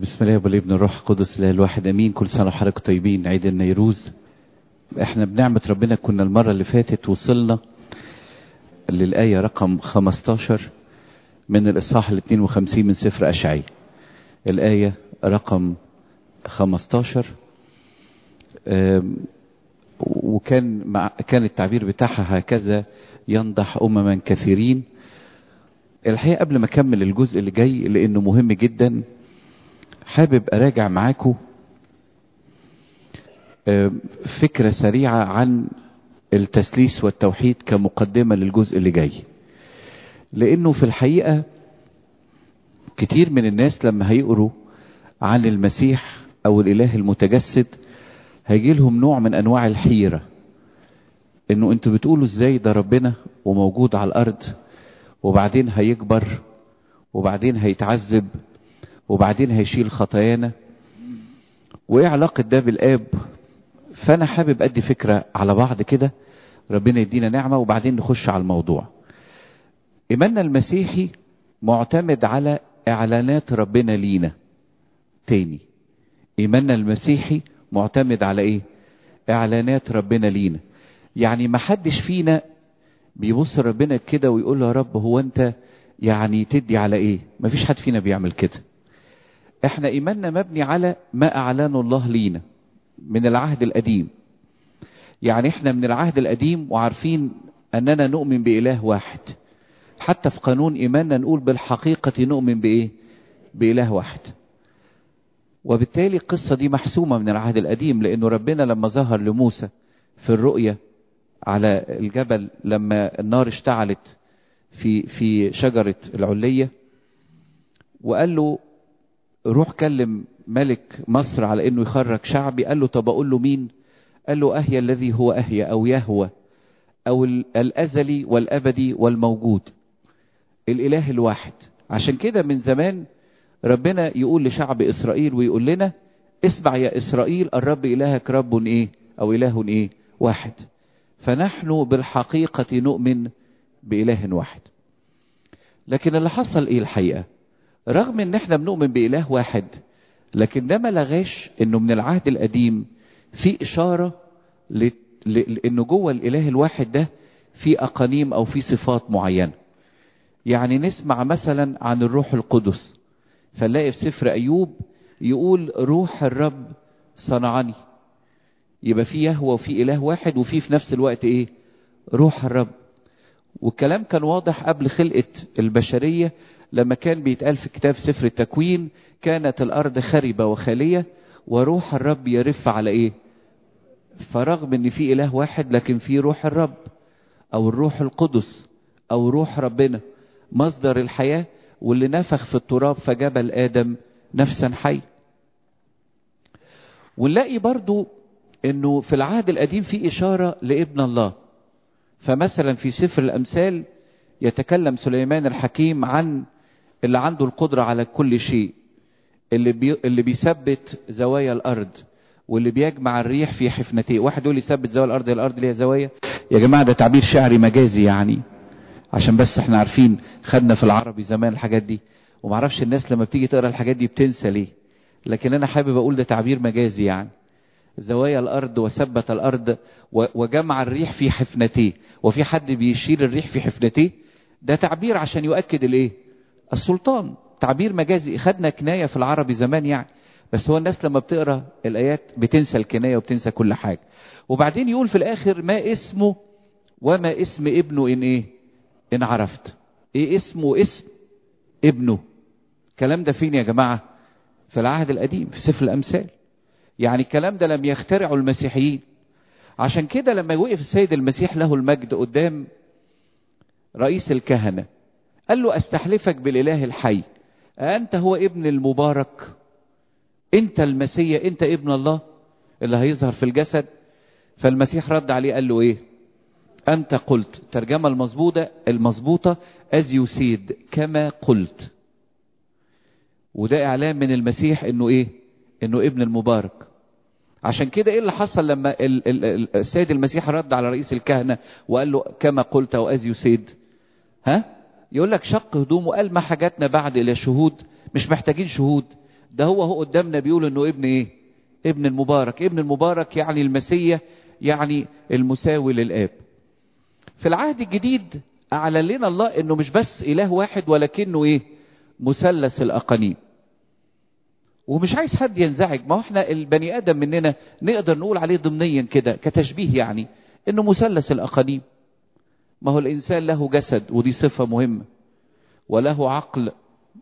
بسم الله والابن الروح القدس لا الواحد امين كل سنه وحضراتكم طيبين عيد النيروز احنا بنعمه ربنا كنا المره اللي فاتت وصلنا للايه رقم 15 من الاصحاح ال 52 من سفر اشعياء الايه رقم 15 وكان مع كان التعبير بتاعها هكذا ينضح امما كثيرين الحقيقه قبل ما اكمل الجزء اللي جاي لانه مهم جدا حابب اراجع معاكم فكره سريعه عن التسليس والتوحيد كمقدمه للجزء اللي جاي لانه في الحقيقه كتير من الناس لما هيقروا عن المسيح او الاله المتجسد هيجي لهم نوع من انواع الحيره انه انتوا بتقولوا ازاي ده ربنا وموجود على الارض وبعدين هيكبر وبعدين هيتعذب وبعدين هيشيل خطايانا وايه علاقة ده بالاب فانا حابب ادي فكرة على بعض كده ربنا يدينا نعمة وبعدين نخش على الموضوع ايماننا المسيحي معتمد على اعلانات ربنا لينا تاني ايماننا المسيحي معتمد على ايه اعلانات ربنا لينا يعني ما حدش فينا بيبص ربنا كده ويقول له يا رب هو انت يعني تدي على ايه مفيش حد فينا بيعمل كده احنا ايماننا مبني على ما اعلنه الله لينا من العهد القديم يعني احنا من العهد القديم وعارفين اننا نؤمن باله واحد حتى في قانون ايماننا نقول بالحقيقة نؤمن بايه باله واحد وبالتالي القصة دي محسومة من العهد القديم لانه ربنا لما ظهر لموسى في الرؤية على الجبل لما النار اشتعلت في في شجرة العلية وقال له روح كلم ملك مصر على انه يخرج شعبي قال له طب اقول له مين قال له اهيا الذي هو اهيا او يهوى او الازلي والابدي والموجود الاله الواحد عشان كده من زمان ربنا يقول لشعب اسرائيل ويقول لنا اسمع يا اسرائيل الرب الهك رب ايه او اله ايه واحد فنحن بالحقيقة نؤمن بإله واحد لكن اللي حصل ايه الحقيقة رغم ان احنا بنؤمن بإله واحد لكن ده ما لغاش انه من العهد القديم في اشارة لانه جوه الاله الواحد ده في اقانيم او في صفات معينة يعني نسمع مثلا عن الروح القدس فنلاقي في سفر ايوب يقول روح الرب صنعني يبقى في يهوى وفي اله واحد وفي في نفس الوقت ايه روح الرب والكلام كان واضح قبل خلقة البشرية لما كان بيتقال في كتاب سفر التكوين كانت الارض خربة وخالية وروح الرب يرف على ايه فرغم ان في اله واحد لكن في روح الرب او الروح القدس او روح ربنا مصدر الحياة واللي نفخ في التراب فجبل ادم نفسا حي ونلاقي برضو انه في العهد القديم في اشاره لابن الله فمثلا في سفر الامثال يتكلم سليمان الحكيم عن اللي عنده القدره على كل شيء اللي بي اللي بيثبت زوايا الارض واللي بيجمع الريح في حفنتيه واحد يقول لي ثبت زوايا الارض هي الارض ليها زوايا يا جماعه ده تعبير شعري مجازي يعني عشان بس احنا عارفين خدنا في العربي زمان الحاجات دي ومعرفش الناس لما بتيجي تقرا الحاجات دي بتنسى ليه لكن انا حابب اقول ده تعبير مجازي يعني زوايا الارض وثبت الارض وجمع الريح في حفنتيه وفي حد بيشيل الريح في حفنتيه ده تعبير عشان يؤكد الايه السلطان تعبير مجازي خدنا كنايه في العربي زمان يعني بس هو الناس لما بتقرا الايات بتنسى الكنايه وبتنسى كل حاجه وبعدين يقول في الاخر ما اسمه وما اسم ابنه ان ايه ان عرفت ايه اسمه اسم ابنه الكلام ده فين يا جماعه في العهد القديم في سفر الامثال يعني الكلام ده لم يخترعه المسيحيين عشان كده لما وقف السيد المسيح له المجد قدام رئيس الكهنة قال له استحلفك بالإله الحي أنت هو ابن المبارك أنت المسيح أنت ابن الله اللي هيظهر في الجسد فالمسيح رد عليه قال له إيه أنت قلت الترجمة المظبوطة المظبوطة as you said كما قلت وده إعلان من المسيح إنه إيه انه ابن المبارك عشان كده ايه اللي حصل لما ال ال السيد المسيح رد على رئيس الكهنة وقال له كما قلت او از يسيد ها يقول لك شق هدومه قال ما حاجاتنا بعد الى شهود مش محتاجين شهود ده هو هو قدامنا بيقول انه ابن ايه ابن المبارك ابن المبارك يعني المسيح يعني المساوي للاب في العهد الجديد اعلن لنا الله انه مش بس اله واحد ولكنه ايه مثلث الاقانيم ومش عايز حد ينزعج ما هو احنا البني ادم مننا نقدر نقول عليه ضمنيا كده كتشبيه يعني انه مثلث الاقانيم ما هو الانسان له جسد ودي صفه مهمه وله عقل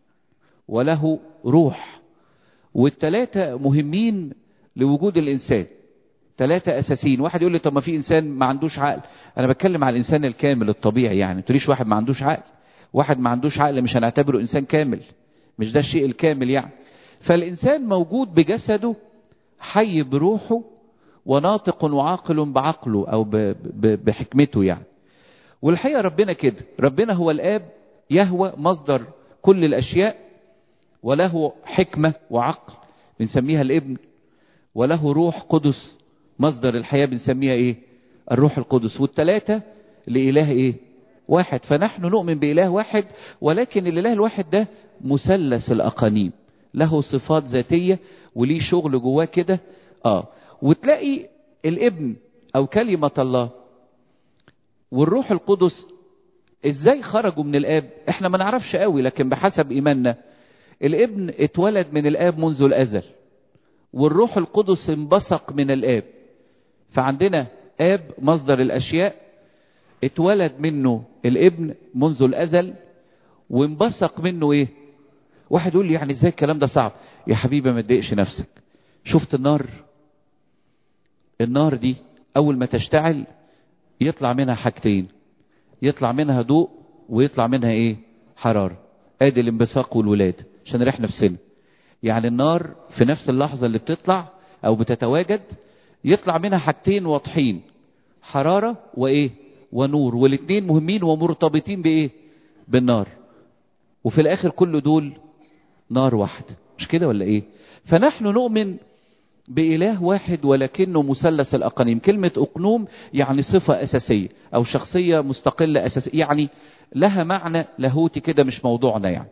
وله روح والتلاتة مهمين لوجود الإنسان ثلاثة أساسيين واحد يقول لي طب ما في إنسان ما عندوش عقل أنا بتكلم على الإنسان الكامل الطبيعي يعني تقوليش واحد ما عندوش عقل واحد ما عندوش عقل مش هنعتبره إنسان كامل مش ده الشيء الكامل يعني فالإنسان موجود بجسده حي بروحه وناطق وعاقل بعقله أو بحكمته يعني والحقيقة ربنا كده ربنا هو الآب يهوى مصدر كل الأشياء وله حكمة وعقل بنسميها الابن وله روح قدس مصدر الحياة بنسميها ايه الروح القدس والتلاتة لإله ايه واحد فنحن نؤمن بإله واحد ولكن الإله الواحد ده مثلث الأقانيم له صفات ذاتية وليه شغل جواه كده اه وتلاقي الابن او كلمة الله والروح القدس ازاي خرجوا من الاب احنا ما نعرفش قوي لكن بحسب ايماننا الابن اتولد من الاب منذ الازل والروح القدس انبثق من الاب فعندنا اب مصدر الاشياء اتولد منه الابن منذ الازل وانبثق منه ايه واحد يقول لي يعني ازاي الكلام ده صعب يا حبيبي ما تضايقش نفسك شفت النار النار دي اول ما تشتعل يطلع منها حاجتين يطلع منها ضوء ويطلع منها ايه حرارة ادي الانبثاق والولادة عشان نريح نفسنا يعني النار في نفس اللحظة اللي بتطلع او بتتواجد يطلع منها حاجتين واضحين حرارة وايه ونور والاثنين مهمين ومرتبطين بايه بالنار وفي الاخر كل دول نار واحدة مش كده ولا ايه فنحن نؤمن بإله واحد ولكنه مثلث الأقانيم كلمة أقنوم يعني صفة أساسية أو شخصية مستقلة أساسية يعني لها معنى لاهوتي كده مش موضوعنا يعني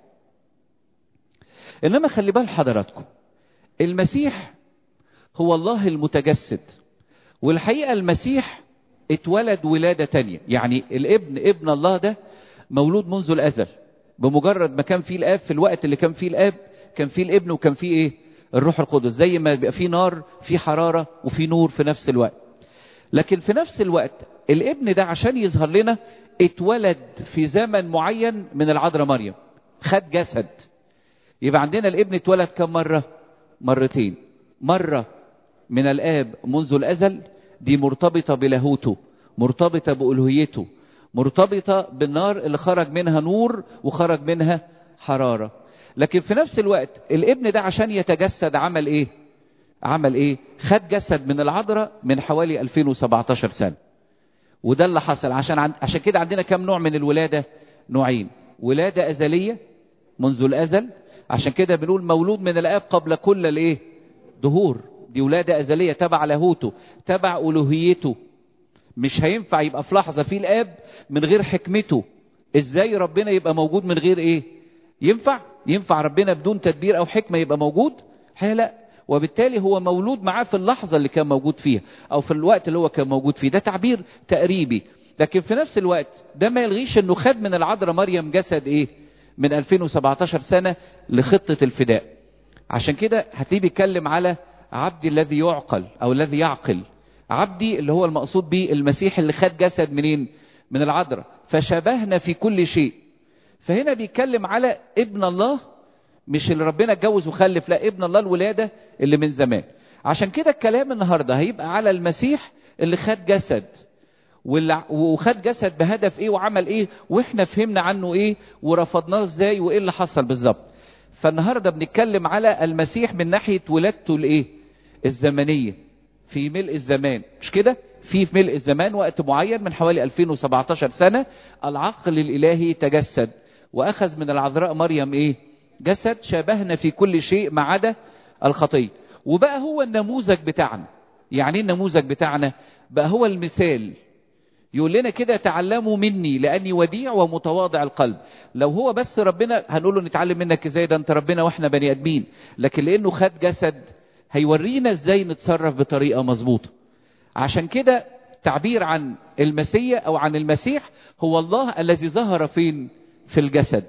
إنما خلي بال حضراتكم المسيح هو الله المتجسد والحقيقة المسيح اتولد ولادة تانية يعني الابن ابن الله ده مولود منذ الأزل بمجرد ما كان فيه الآب في الوقت اللي كان فيه الآب كان فيه الابن وكان فيه ايه الروح القدس زي ما بيبقى في نار في حرارة وفي نور في نفس الوقت لكن في نفس الوقت الابن ده عشان يظهر لنا اتولد في زمن معين من العذراء مريم خد جسد يبقى عندنا الابن اتولد كم مرة مرتين مرة من الآب منذ الأزل دي مرتبطة بلاهوته مرتبطة بألوهيته مرتبطة بالنار اللي خرج منها نور وخرج منها حرارة لكن في نفس الوقت الابن ده عشان يتجسد عمل ايه عمل ايه خد جسد من العذراء من حوالي 2017 سنة وده اللي حصل عشان عن... عشان كده عندنا كم نوع من الولادة نوعين ولادة أزلية منذ الأزل عشان كده بنقول مولود من الآب قبل كل الايه ظهور دي ولادة أزلية تبع لاهوته تبع ألوهيته مش هينفع يبقى في لحظة في الآب من غير حكمته ازاي ربنا يبقى موجود من غير ايه ينفع ينفع ربنا بدون تدبير او حكمة يبقى موجود الحقيقة لا وبالتالي هو مولود معاه في اللحظة اللي كان موجود فيها او في الوقت اللي هو كان موجود فيه ده تعبير تقريبي لكن في نفس الوقت ده ما يلغيش انه خد من العذراء مريم جسد ايه من 2017 سنة لخطة الفداء عشان كده هتلاقيه بيتكلم على عبدي الذي يعقل او الذي يعقل عبدي اللي هو المقصود به المسيح اللي خد جسد منين من العذراء فشبهنا في كل شيء فهنا بيتكلم على ابن الله مش اللي ربنا اتجوز وخلف لا ابن الله الولادة اللي من زمان عشان كده الكلام النهاردة هيبقى على المسيح اللي خد جسد وخد جسد بهدف ايه وعمل ايه واحنا فهمنا عنه ايه ورفضناه ازاي وايه اللي حصل بالظبط فالنهاردة بنتكلم على المسيح من ناحية ولادته الايه الزمنية في ملء الزمان مش كده في في ملء الزمان وقت معين من حوالي 2017 سنة العقل الإلهي تجسد وأخذ من العذراء مريم إيه جسد شابهنا في كل شيء ما عدا الخطية وبقى هو النموذج بتاعنا يعني ايه النموذج بتاعنا بقى هو المثال يقول لنا كده تعلموا مني لاني وديع ومتواضع القلب لو هو بس ربنا هنقول له نتعلم منك ازاي ده انت ربنا واحنا بني ادمين لكن لانه خد جسد هيورينا ازاي نتصرف بطريقه مظبوطه عشان كده تعبير عن المسيح او عن المسيح هو الله الذي ظهر فين في الجسد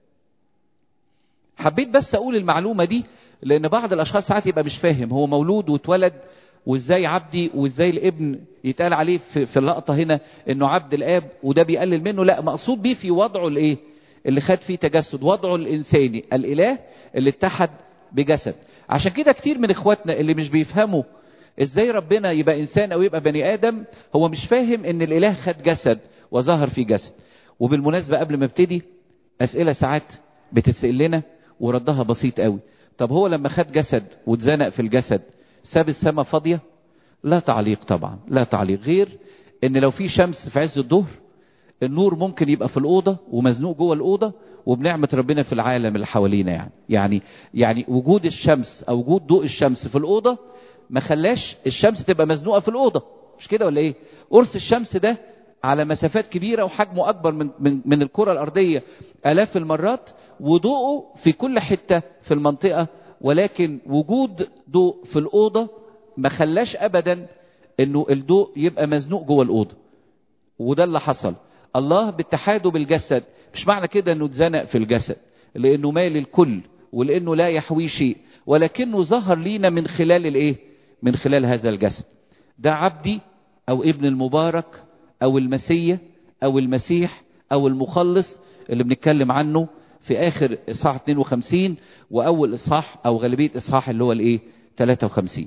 حبيت بس اقول المعلومه دي لان بعض الاشخاص ساعات يبقى مش فاهم هو مولود واتولد وازاي عبدي وازاي الابن يتقال عليه في, في اللقطه هنا انه عبد الاب وده بيقلل منه لا مقصود بيه في وضعه الايه اللي خد فيه تجسد وضعه الانساني الاله اللي اتحد بجسد عشان كده كتير من اخواتنا اللي مش بيفهموا ازاي ربنا يبقى انسان او يبقى بني ادم هو مش فاهم ان الاله خد جسد وظهر في جسد وبالمناسبه قبل ما ابتدي اسئله ساعات بتتسال لنا وردها بسيط قوي طب هو لما خد جسد واتزنق في الجسد ساب السماء فاضيه لا تعليق طبعا لا تعليق غير ان لو في شمس في عز الظهر النور ممكن يبقى في الاوضه ومزنوق جوه الاوضه وبنعمه ربنا في العالم اللي حوالينا يعني يعني يعني وجود الشمس او وجود ضوء الشمس في الاوضه ما خلاش الشمس تبقى مزنوقه في الاوضه مش كده ولا ايه قرص الشمس ده على مسافات كبيره وحجمه اكبر من من من الكره الارضيه الاف المرات وضوءه في كل حته في المنطقه ولكن وجود ضوء في الاوضه ما خلاش ابدا انه الضوء يبقى مزنوق جوه الاوضه وده اللي حصل الله باتحاده بالجسد مش معنى كده انه اتزنق في الجسد لانه مال الكل ولانه لا يحوي شيء ولكنه ظهر لينا من خلال الايه من خلال هذا الجسد ده عبدي او ابن المبارك او المسيا او المسيح او المخلص اللي بنتكلم عنه في اخر اصحاح 52 واول اصحاح او غالبيه اصحاح اللي هو الايه 53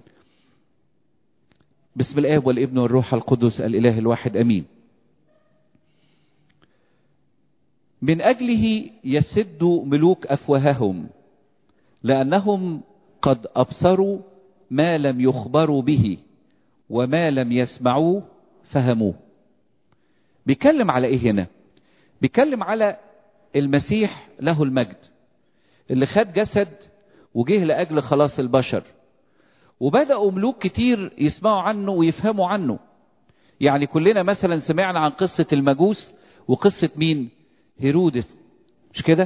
بسم الاب والابن والروح القدس الاله الواحد امين من اجله يسد ملوك افواههم لانهم قد ابصروا ما لم يخبروا به وما لم يسمعوه فهموه بيتكلم على ايه هنا بيتكلم على المسيح له المجد اللي خد جسد وجه لاجل خلاص البشر وبداوا ملوك كتير يسمعوا عنه ويفهموا عنه يعني كلنا مثلا سمعنا عن قصه المجوس وقصه مين هيرودس مش كده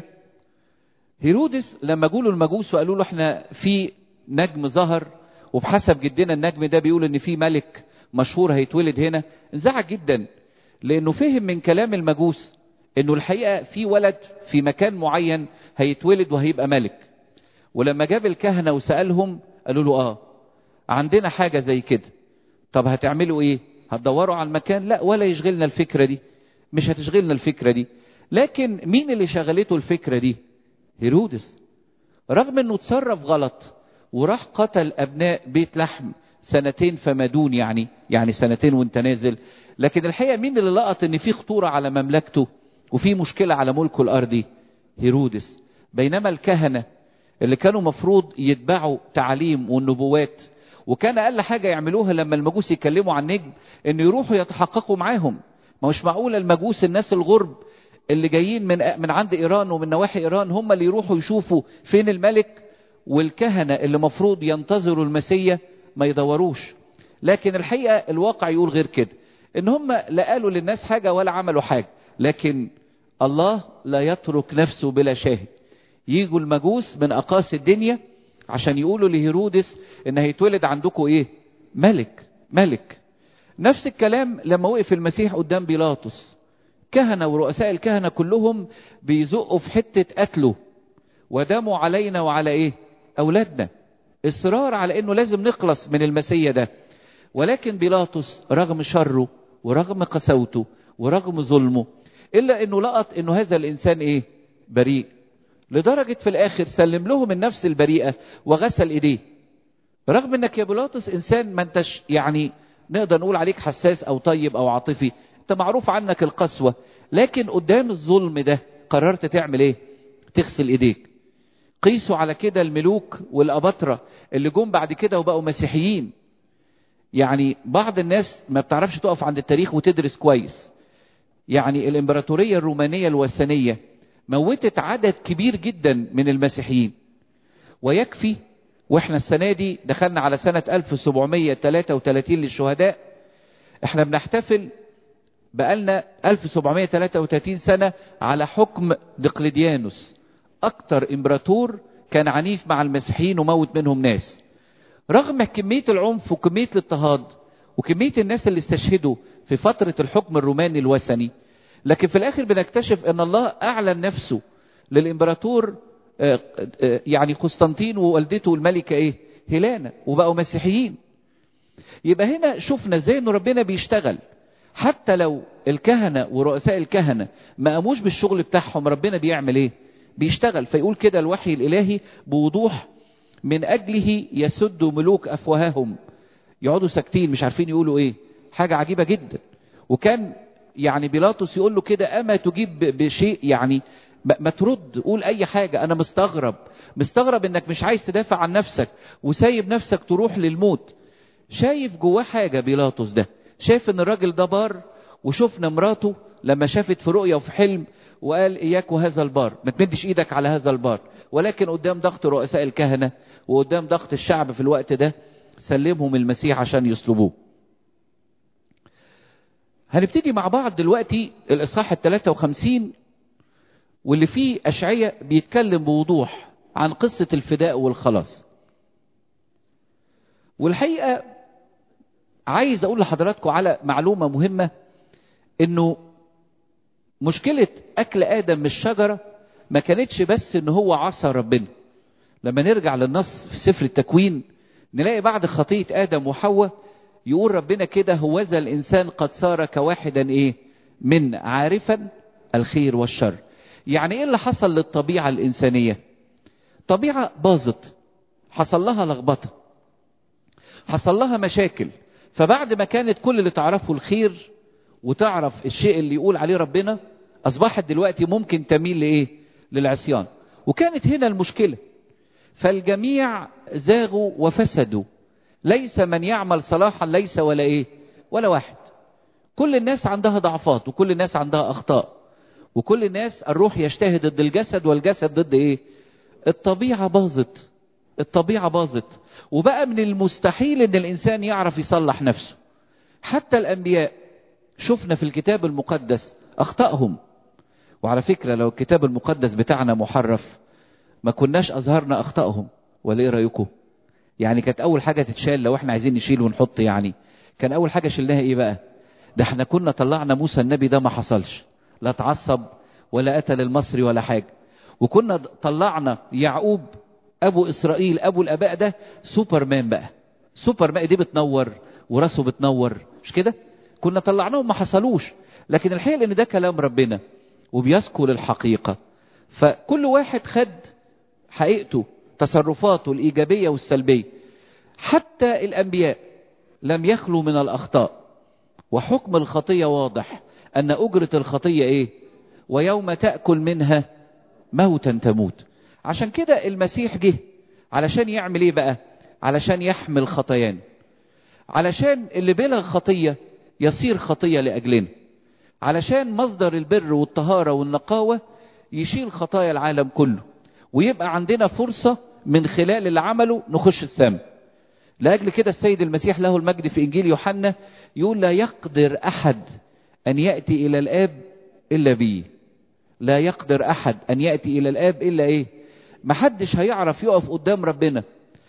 هيرودس لما جوله المجوس وقالوا له احنا في نجم ظهر وبحسب جدنا النجم ده بيقول ان في ملك مشهور هيتولد هنا انزعج جدا لانه فهم من كلام المجوس انه الحقيقه في ولد في مكان معين هيتولد وهيبقى ملك ولما جاب الكهنه وسالهم قالوا له اه عندنا حاجه زي كده طب هتعملوا ايه هتدوروا على المكان لا ولا يشغلنا الفكره دي مش هتشغلنا الفكره دي لكن مين اللي شغلته الفكره دي هيرودس رغم انه اتصرف غلط وراح قتل ابناء بيت لحم سنتين فما دون يعني يعني سنتين وانت نازل لكن الحقيقه مين اللي لقط ان في خطوره على مملكته وفي مشكله على ملكه الارضي هيرودس بينما الكهنه اللي كانوا مفروض يتبعوا تعليم والنبوات وكان اقل حاجه يعملوها لما المجوس يتكلموا عن نجم ان يروحوا يتحققوا معاهم ما مش معقول المجوس الناس الغرب اللي جايين من من عند ايران ومن نواحي ايران هم اللي يروحوا يشوفوا فين الملك والكهنه اللي مفروض ينتظروا المسيا ما يدوروش لكن الحقيقه الواقع يقول غير كده ان هم لا قالوا للناس حاجه ولا عملوا حاجه لكن الله لا يترك نفسه بلا شاهد يجوا المجوس من اقاصي الدنيا عشان يقولوا لهيرودس ان هيتولد عندكم ايه ملك ملك نفس الكلام لما وقف المسيح قدام بيلاطس كهنة ورؤساء الكهنة كلهم بيزقوا في حتة قتله ودموا علينا وعلى ايه اولادنا اصرار على انه لازم نخلص من المسيا ده ولكن بيلاطس رغم شره ورغم قسوته ورغم ظلمه الا انه لقط انه هذا الانسان ايه بريء لدرجة في الاخر سلم لهم النفس البريئة وغسل ايديه رغم انك يا بيلاطس انسان ما انتش يعني نقدر نقول عليك حساس او طيب او عاطفي انت معروف عنك القسوة لكن قدام الظلم ده قررت تعمل ايه تغسل ايديك قيسوا على كده الملوك والأباطرة اللي جم بعد كده وبقوا مسيحيين يعني بعض الناس ما بتعرفش تقف عند التاريخ وتدرس كويس يعني الإمبراطورية الرومانية الوثنية موتت عدد كبير جدا من المسيحيين ويكفي واحنا السنة دي دخلنا على سنة 1733 للشهداء احنا بنحتفل بقالنا 1733 سنة على حكم دقلديانوس اكتر امبراطور كان عنيف مع المسيحيين وموت منهم ناس رغم كمية العنف وكمية الاضطهاد وكمية الناس اللي استشهدوا في فترة الحكم الروماني الوثني لكن في الاخر بنكتشف ان الله اعلن نفسه للامبراطور يعني قسطنطين ووالدته الملكة ايه هيلانا وبقوا مسيحيين يبقى هنا شفنا ازاي ان ربنا بيشتغل حتى لو الكهنة ورؤساء الكهنة ما قاموش بالشغل بتاعهم ربنا بيعمل ايه بيشتغل فيقول كده الوحي الالهي بوضوح من اجله يسد ملوك افواههم يقعدوا ساكتين مش عارفين يقولوا ايه حاجة عجيبة جدا وكان يعني بيلاطس يقول له كده اما تجيب بشيء يعني ما ترد قول اي حاجة انا مستغرب مستغرب انك مش عايز تدافع عن نفسك وسايب نفسك تروح للموت شايف جواه حاجة بيلاطس ده شايف ان الراجل ده بار وشفنا مراته لما شافت في رؤية وفي حلم وقال اياك وهذا البار ما تمدش ايدك على هذا البار ولكن قدام ضغط رؤساء الكهنة وقدام ضغط الشعب في الوقت ده سلمهم المسيح عشان يصلبوه هنبتدي مع بعض دلوقتي الاصحاح ال 53 واللي فيه اشعية بيتكلم بوضوح عن قصة الفداء والخلاص والحقيقة عايز اقول لحضراتكم على معلومة مهمة انه مشكلة اكل ادم من الشجرة ما كانتش بس ان هو عصى ربنا لما نرجع للنص في سفر التكوين نلاقي بعد خطية ادم وحواء يقول ربنا كده هوذا الانسان قد صار كواحدا ايه من عارفا الخير والشر يعني ايه اللي حصل للطبيعة الانسانية طبيعة باظت حصل لها لخبطة حصل لها مشاكل فبعد ما كانت كل اللي تعرفه الخير وتعرف الشيء اللي يقول عليه ربنا اصبحت دلوقتي ممكن تميل لايه للعصيان وكانت هنا المشكلة فالجميع زاغوا وفسدوا ليس من يعمل صلاحا ليس ولا ايه ولا واحد كل الناس عندها ضعفات وكل الناس عندها اخطاء وكل الناس الروح يجتهد ضد الجسد والجسد ضد ايه الطبيعة باظت الطبيعة باظت وبقى من المستحيل ان الانسان يعرف يصلح نفسه حتى الانبياء شفنا في الكتاب المقدس اخطائهم وعلى فكرة لو الكتاب المقدس بتاعنا محرف ما كناش اظهرنا اخطائهم ولا ايه رايكم يعني كانت اول حاجة تتشال لو احنا عايزين نشيل ونحط يعني كان اول حاجة شلناها ايه بقى ده احنا كنا طلعنا موسى النبي ده ما حصلش لا اتعصب ولا قتل المصري ولا حاجة وكنا طلعنا يعقوب ابو اسرائيل ابو الاباء ده سوبرمان بقى سوبرمان دي بتنور وراسه بتنور مش كده كنا طلعناهم ما حصلوش لكن الحقيقة ان ده كلام ربنا وبيذكر الحقيقة فكل واحد خد حقيقته تصرفاته الإيجابية والسلبية حتى الأنبياء لم يخلوا من الأخطاء وحكم الخطية واضح أن أجرة الخطية إيه ويوم تأكل منها موتا تموت عشان كده المسيح جه علشان يعمل إيه بقى علشان يحمل خطيان علشان اللي بلا خطية يصير خطية لأجلنا علشان مصدر البر والطهارة والنقاوة يشيل خطايا العالم كله ويبقى عندنا فرصة من خلال اللي عمله نخش السماء لأجل كده السيد المسيح له المجد في إنجيل يوحنا يقول لا يقدر أحد أن يأتي إلى الآب إلا بي لا يقدر أحد أن يأتي إلى الآب إلا إيه محدش هيعرف يقف قدام ربنا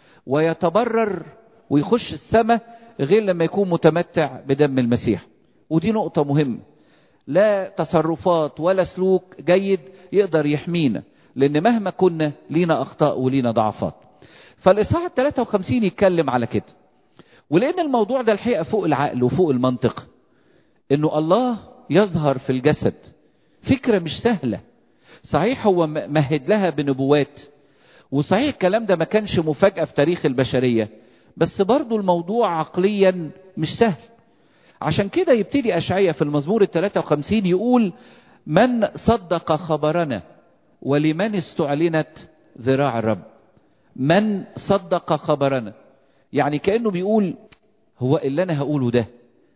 ويتبرر ويخش السماء غير لما يكون متمتع بدم المسيح ودي نقطة مهمة لا تصرفات ولا سلوك جيد يقدر يحمينا لأن مهما كنا لينا أخطاء ولينا ضعفات فالإصحاح ال 53 يتكلم على كده ولأن الموضوع ده الحقيقة فوق العقل وفوق المنطق إنه الله يظهر في الجسد فكرة مش سهلة صحيح هو مهد لها بنبوات وصحيح الكلام ده ما كانش مفاجأة في تاريخ البشرية بس برضو الموضوع عقليا مش سهل عشان كده يبتدي أشعية في المزمور ال 53 يقول من صدق خبرنا ولمن استعلنت ذراع الرب من صدق خبرنا يعني كأنه بيقول هو اللي أنا هقوله ده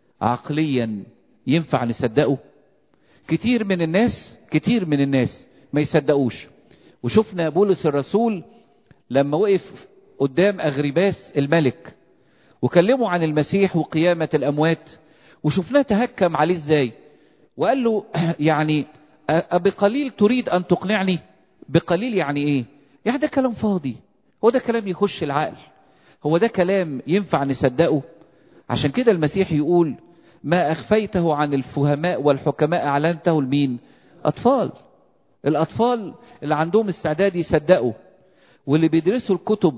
عقليا ينفع نصدقه كتير من الناس كتير من الناس ما يصدقوش وشفنا بولس الرسول لما وقف قدام أغرباس الملك وكلموا عن المسيح وقيامة الأموات وشفناه تهكم عليه ازاي وقال له يعني بقليل تريد أن تقنعني بقليل يعني إيه يعني ده كلام فاضي هو ده كلام يخش العقل هو ده كلام ينفع نصدقه عشان كده المسيح يقول ما أخفيته عن الفهماء والحكماء أعلنته لمين أطفال الأطفال اللي عندهم استعداد يصدقوا واللي بيدرسوا الكتب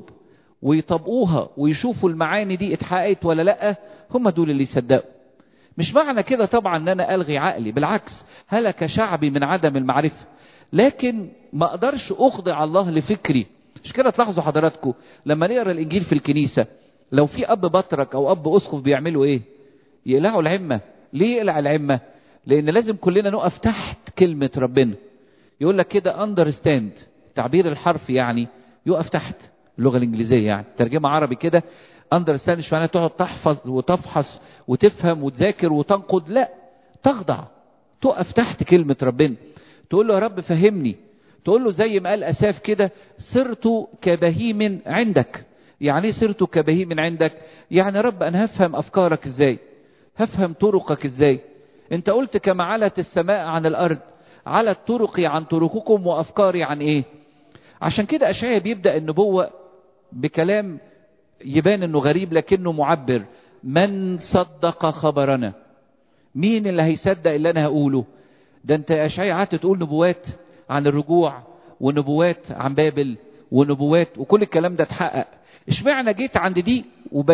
ويطبقوها ويشوفوا المعاني دي اتحققت ولا لا هم دول اللي يصدقوا مش معنى كده طبعا ان انا الغي عقلي بالعكس هلك شعبي من عدم المعرفه لكن ما اقدرش اخضع الله لفكري مش كده تلاحظوا حضراتكم لما نقرا الانجيل في الكنيسه لو في اب بطرك او اب اسقف بيعملوا ايه يقلعوا العمه ليه يقلع العمه لان لازم كلنا نقف تحت كلمه ربنا يقول لك كده اندرستاند تعبير الحرف يعني يقف تحت اللغه الانجليزيه يعني ترجمه عربي كده اندرستاند مش معناها تقعد تحفظ وتفحص وتفهم وتذاكر وتنقد لا تخضع تقف تحت كلمه ربنا تقول له يا رب فهمني تقول له زي ما قال اساف كده صرت كبهيم عندك يعني ايه صرت كبهيم عندك يعني يا رب انا هفهم افكارك ازاي هفهم طرقك ازاي انت قلت كما علت السماء عن الارض علت طرقي عن طرقكم وافكاري عن ايه عشان كده اشعيا بيبدا النبوه بكلام يبان انه غريب لكنه معبر من صدق خبرنا مين اللي هيصدق اللي انا هقوله ده انت يا اشعيا قعدت تقول نبوات عن الرجوع ونبوات عن بابل ونبوات وكل الكلام ده اتحقق اشمعنى جيت عند دي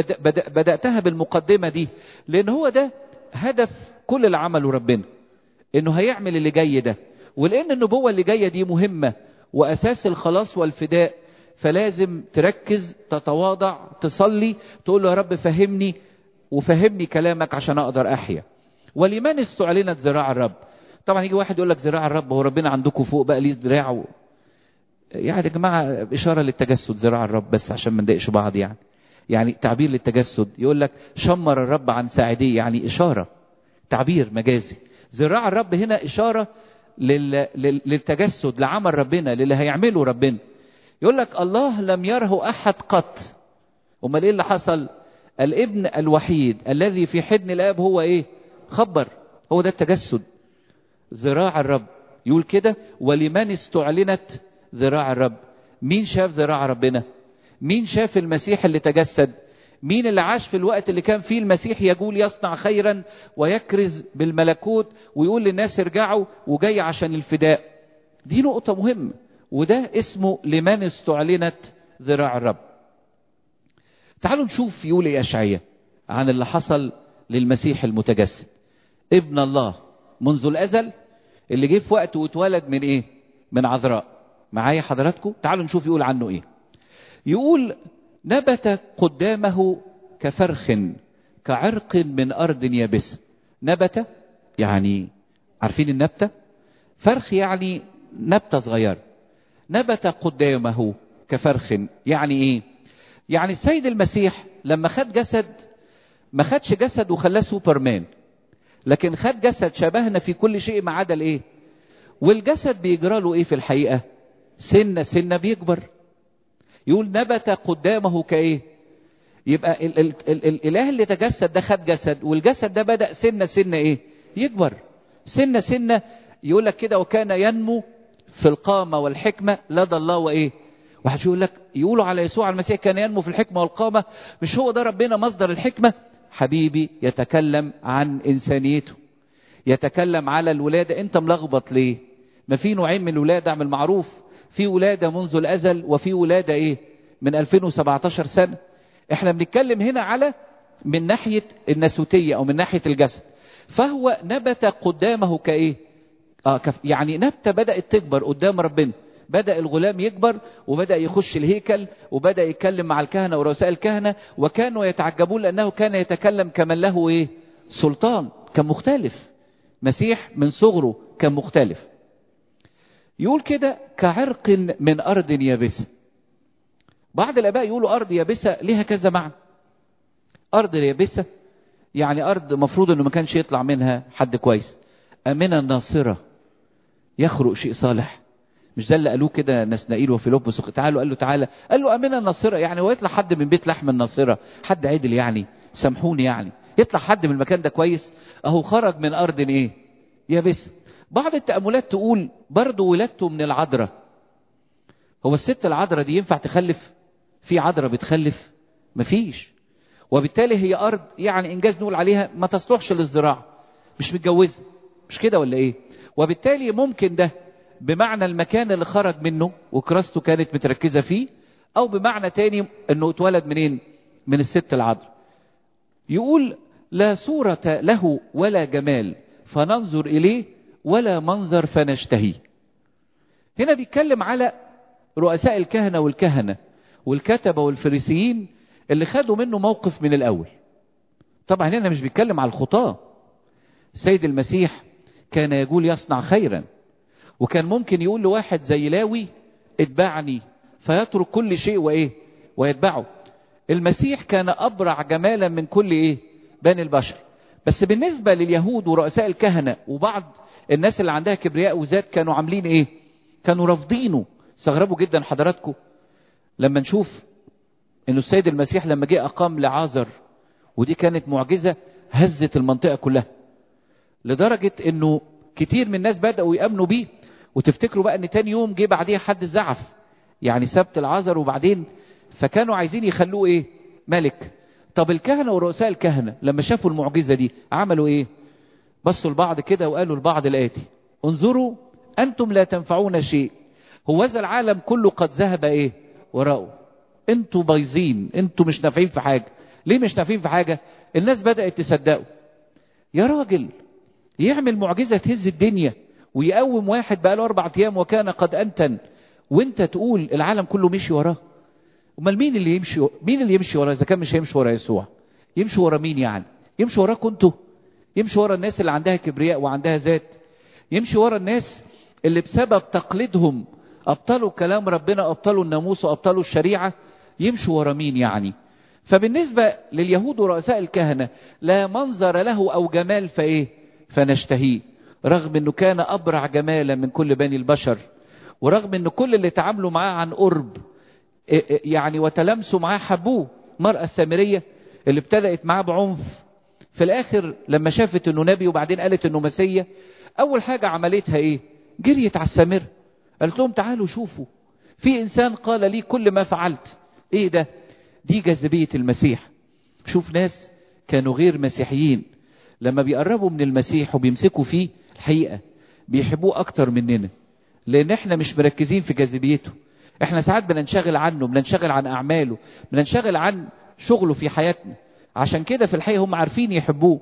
وبداتها بالمقدمه دي لان هو ده هدف كل اللي عمله ربنا انه هيعمل اللي جاي ده ولان النبوه اللي جايه دي مهمه واساس الخلاص والفداء فلازم تركز تتواضع تصلي تقول له يا رب فهمني وفهمني كلامك عشان اقدر احيا ولمن استعلنت ذراع الرب طبعا يجي واحد يقول لك ذراع الرب هو ربنا عندكم فوق بقى ليه ذراع و... يعني يا جماعه اشاره للتجسد ذراع الرب بس عشان ما نضايقش بعض يعني يعني تعبير للتجسد يقول لك شمر الرب عن ساعديه يعني اشاره تعبير مجازي ذراع الرب هنا اشاره لل... لل... للتجسد لعمل ربنا للي هيعمله ربنا يقول لك الله لم يره احد قط امال ايه اللي حصل الابن الوحيد الذي في حضن الاب هو ايه خبر هو ده التجسد ذراع الرب يقول كده ولمن استعلنت ذراع الرب مين شاف ذراع ربنا مين شاف المسيح اللي تجسد مين اللي عاش في الوقت اللي كان فيه المسيح يقول يصنع خيرا ويكرز بالملكوت ويقول للناس ارجعوا وجاي عشان الفداء دي نقطة مهمة وده اسمه لمن استعلنت ذراع الرب تعالوا نشوف يقول ايه اشعياء عن اللي حصل للمسيح المتجسد ابن الله منذ الازل اللي جه في وقت واتولد من ايه من عذراء معايا حضراتكم تعالوا نشوف يقول عنه ايه يقول نبت قدامه كفرخ كعرق من ارض يابسه نبت يعني عارفين النبته فرخ يعني نبته صغيره نبت قدامه كفرخ يعني ايه يعني السيد المسيح لما خد جسد ما خدش جسد وخلاه سوبرمان لكن خد جسد شبهنا في كل شيء ما عدا الايه والجسد بيجرى له ايه في الحقيقه سنه سنه بيكبر يقول نبت قدامه كايه يبقى ال ال ال الاله اللي تجسد ده خد جسد والجسد ده بدا سنه سنه ايه يكبر سنه سنه يقول لك كده وكان ينمو في القامه والحكمه لدى الله وايه واحد يقول لك يقولوا على يسوع المسيح كان ينمو في الحكمه والقامه مش هو ده ربنا مصدر الحكمه حبيبي يتكلم عن انسانيته يتكلم على الولاده انت ملخبط ليه ما في نوعين من الولاده اعمل معروف في ولاده منذ الازل وفي ولاده ايه من 2017 سنه احنا بنتكلم هنا على من ناحيه الناسوتيه او من ناحيه الجسد فهو نبت قدامه كايه اه كف يعني نبته بدات تكبر قدام ربنا بدأ الغلام يكبر وبدأ يخش الهيكل وبدأ يتكلم مع الكهنة ورؤساء الكهنة وكانوا يتعجبون لأنه كان يتكلم كمن له إيه؟ سلطان كان مختلف مسيح من صغره كان مختلف يقول كده كعرق من أرض يابسة بعض الآباء يقولوا أرض يابسة ليها كذا معنى أرض يابسة يعني أرض مفروض أنه ما كانش يطلع منها حد كويس أمنة ناصرة يخرق شيء صالح مش ده اللي قالوه كده نسنائيل وفيلبس تعالوا قال له تعالى قال له امنه الناصره يعني هو يطلع حد من بيت لحم الناصره حد عدل يعني سامحوني يعني يطلع حد من المكان ده كويس اهو خرج من ارض ايه يابسة بعض التأملات تقول برضه ولادته من العذراء هو الست العذراء دي ينفع تخلف في عذراء بتخلف مفيش وبالتالي هي أرض يعني إنجاز نقول عليها ما تصلحش للزراعة مش متجوزة مش كده ولا إيه وبالتالي ممكن ده بمعنى المكان اللي خرج منه وكراسته كانت متركزة فيه أو بمعنى تاني أنه اتولد منين من الست العذراء يقول لا صورة له ولا جمال فننظر إليه ولا منظر فنشتهيه هنا بيتكلم على رؤساء الكهنة والكهنة والكتبة والفريسيين اللي خدوا منه موقف من الأول طبعا هنا مش بيتكلم على الخطاة السيد المسيح كان يقول يصنع خيرا وكان ممكن يقول لواحد زي لاوي اتبعني فيترك كل شيء وايه ويتبعه المسيح كان ابرع جمالا من كل ايه بني البشر بس بالنسبة لليهود ورؤساء الكهنة وبعض الناس اللي عندها كبرياء وذات كانوا عاملين ايه كانوا رافضينه استغربوا جدا حضراتكم لما نشوف انه السيد المسيح لما جه اقام لعازر ودي كانت معجزة هزت المنطقة كلها لدرجة انه كتير من الناس بدأوا يأمنوا بيه وتفتكروا بقى ان تاني يوم جه بعديها حد زعف يعني سبت العذر وبعدين فكانوا عايزين يخلوه ايه ملك طب الكهنة ورؤساء الكهنة لما شافوا المعجزة دي عملوا ايه بصوا لبعض كده وقالوا لبعض الآتي انظروا أنتم لا تنفعون شيء هو ذا العالم كله قد ذهب ايه وراءه انتوا بايظين انتوا مش نافعين في حاجة ليه مش نافعين في حاجة الناس بدأت تصدقوا يا راجل يعمل معجزة تهز الدنيا ويقوم واحد بقى له أربع أيام وكان قد أنتن وانت تقول العالم كله مشي وراه امال مين اللي يمشي مين اللي يمشي وراه اذا كان مش هيمشي ورا يسوع يمشي ورا مين يعني يمشي وراكم انتوا يمشي ورا الناس اللي عندها كبرياء وعندها ذات يمشي ورا الناس اللي بسبب تقليدهم ابطلوا كلام ربنا ابطلوا الناموس وابطلوا الشريعه يمشوا ورا مين يعني فبالنسبه لليهود ورؤساء الكهنه لا منظر له او جمال فايه فنشتهيه رغم انه كان ابرع جمالا من كل بني البشر ورغم ان كل اللي تعاملوا معاه عن قرب يعني وتلامسوا معاه حبوه المرأة السامرية اللي ابتدأت معاه بعنف في الاخر لما شافت انه نبي وبعدين قالت انه مسيا اول حاجة عملتها ايه جريت على السامرة قالت لهم تعالوا شوفوا في انسان قال لي كل ما فعلت ايه ده دي جاذبية المسيح شوف ناس كانوا غير مسيحيين لما بيقربوا من المسيح وبيمسكوا فيه الحقيقة بيحبوه اكتر مننا لان احنا مش مركزين في جاذبيته احنا ساعات بننشغل عنه بننشغل عن اعماله بننشغل عن شغله في حياتنا عشان كده في الحقيقة هم عارفين يحبوه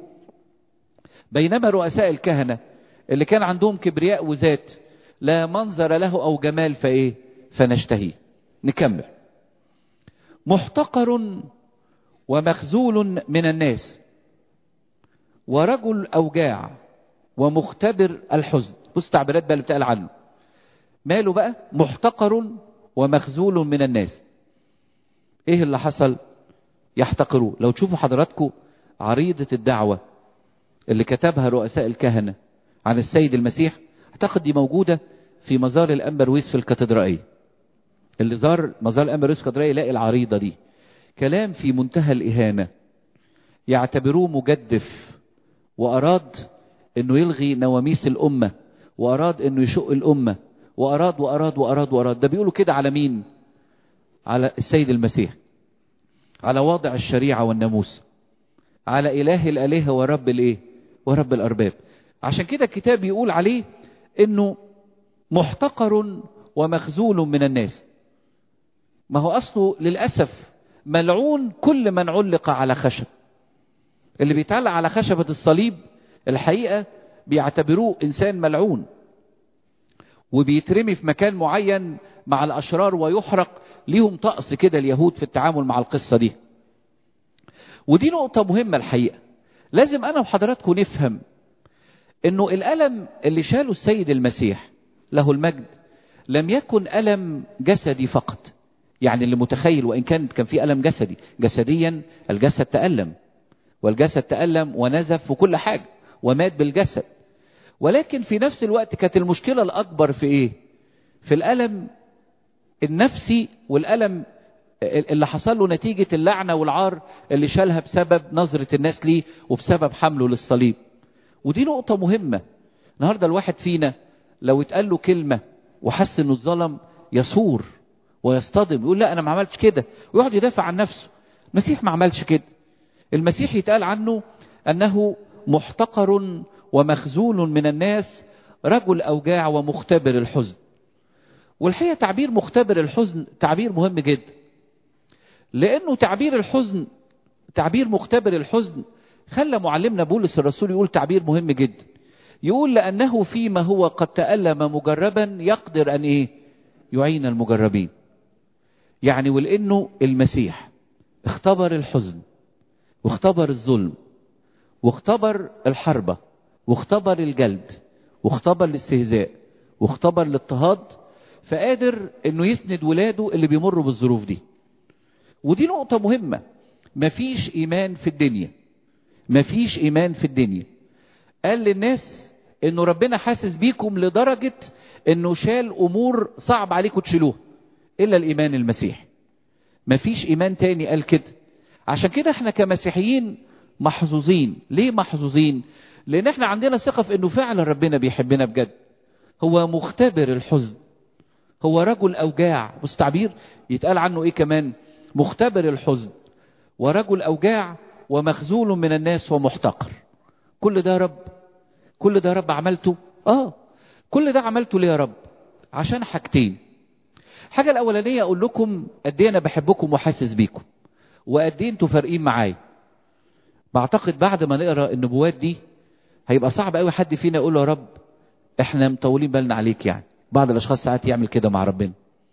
بينما رؤساء الكهنة اللي كان عندهم كبرياء وذات لا منظر له او جمال فايه فنشتهيه نكمل محتقر ومخزول من الناس ورجل اوجاع ومختبر الحزن بص تعبيرات بقى اللي بتقال عنه ماله بقى محتقر ومخزول من الناس ايه اللي حصل يحتقروه لو تشوفوا حضراتكم عريضة الدعوة اللي كتبها رؤساء الكهنة عن السيد المسيح اعتقد دي موجودة في مزار الأنبرويس في الكاتدرائية اللي زار مزار الأنبرويس في الكاتدرائية يلاقي العريضة دي كلام في منتهى الإهانة يعتبروه مجدف وأراد انه يلغي نواميس الأمة وأراد انه يشق الأمة وأراد وأراد وأراد وأراد ده بيقولوا كده على مين على السيد المسيح على واضع الشريعة والناموس على إله الآلهة ورب الإيه ورب الأرباب عشان كده الكتاب يقول عليه إنه محتقر ومخزول من الناس ما هو أصله للأسف ملعون كل من علق على خشب اللي بيتعلق على خشبة الصليب الحقيقة بيعتبروه إنسان ملعون وبيترمي في مكان معين مع الأشرار ويحرق ليهم طقس كده اليهود في التعامل مع القصة دي ودي نقطة مهمة الحقيقة لازم أنا وحضراتكم نفهم إنه الألم اللي شاله السيد المسيح له المجد لم يكن ألم جسدي فقط يعني اللي متخيل وإن كان كان في ألم جسدي جسديا الجسد تألم والجسد تألم ونزف وكل حاجة ومات بالجسد ولكن في نفس الوقت كانت المشكلة الأكبر في إيه في الألم النفسي والألم اللي حصل له نتيجة اللعنة والعار اللي شالها بسبب نظرة الناس ليه وبسبب حمله للصليب ودي نقطة مهمة النهارده الواحد فينا لو اتقال له كلمه وحس انه اتظلم يثور ويصطدم يقول لا انا ما عملتش كده ويقعد يدافع عن نفسه المسيح ما عملش كده المسيح يتقال عنه انه محتقر ومخزول من الناس رجل اوجاع ومختبر الحزن والحقيقه تعبير مختبر الحزن تعبير مهم جدا لانه تعبير الحزن تعبير مختبر الحزن خلى معلمنا بولس الرسول يقول تعبير مهم جدا يقول لانه فيما هو قد تالم مجربا يقدر ان ايه يعين المجربين يعني ولانه المسيح اختبر الحزن واختبر الظلم واختبر الحربة واختبر الجلد واختبر الاستهزاء واختبر الاضطهاد فقادر انه يسند ولاده اللي بيمروا بالظروف دي ودي نقطة مهمة مفيش ايمان في الدنيا مفيش ايمان في الدنيا قال للناس انه ربنا حاسس بيكم لدرجة انه شال امور صعب عليكم تشيلوها الا الايمان المسيحي مفيش ايمان تاني قال كده عشان كده احنا كمسيحيين محظوظين ليه محظوظين لان احنا عندنا ثقة في انه فعلا ربنا بيحبنا بجد هو مختبر الحزن هو رجل اوجاع بص تعبير يتقال عنه ايه كمان مختبر الحزن ورجل اوجاع ومخزول من الناس ومحتقر كل ده يا رب كل ده يا رب عملته اه كل ده عملته ليه يا رب عشان حاجتين الحاجة الأولانية أقول لكم قد إيه أنا بحبكم وحاسس بيكم وقد إيه أنتوا فارقين معايا بعتقد بعد ما نقرا النبوات دي هيبقى صعب قوي حد فينا يقول له يا رب احنا مطولين بالنا عليك يعني بعض الاشخاص ساعات يعمل كده مع ربنا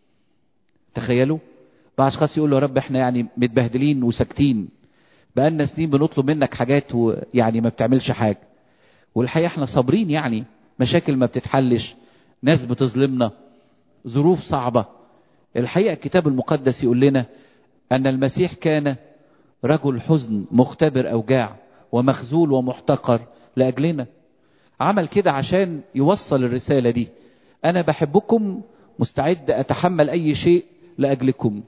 تخيلوا بعض الاشخاص يقول له يا رب احنا يعني متبهدلين وساكتين بقالنا سنين بنطلب منك حاجات ويعني ما بتعملش حاجه والحقيقه احنا صابرين يعني مشاكل ما بتتحلش ناس بتظلمنا ظروف صعبه الحقيقه الكتاب المقدس يقول لنا ان المسيح كان رجل حزن مختبر اوجاع ومخزول ومحتقر لاجلنا عمل كده عشان يوصل الرساله دي انا بحبكم مستعد اتحمل اي شيء لاجلكم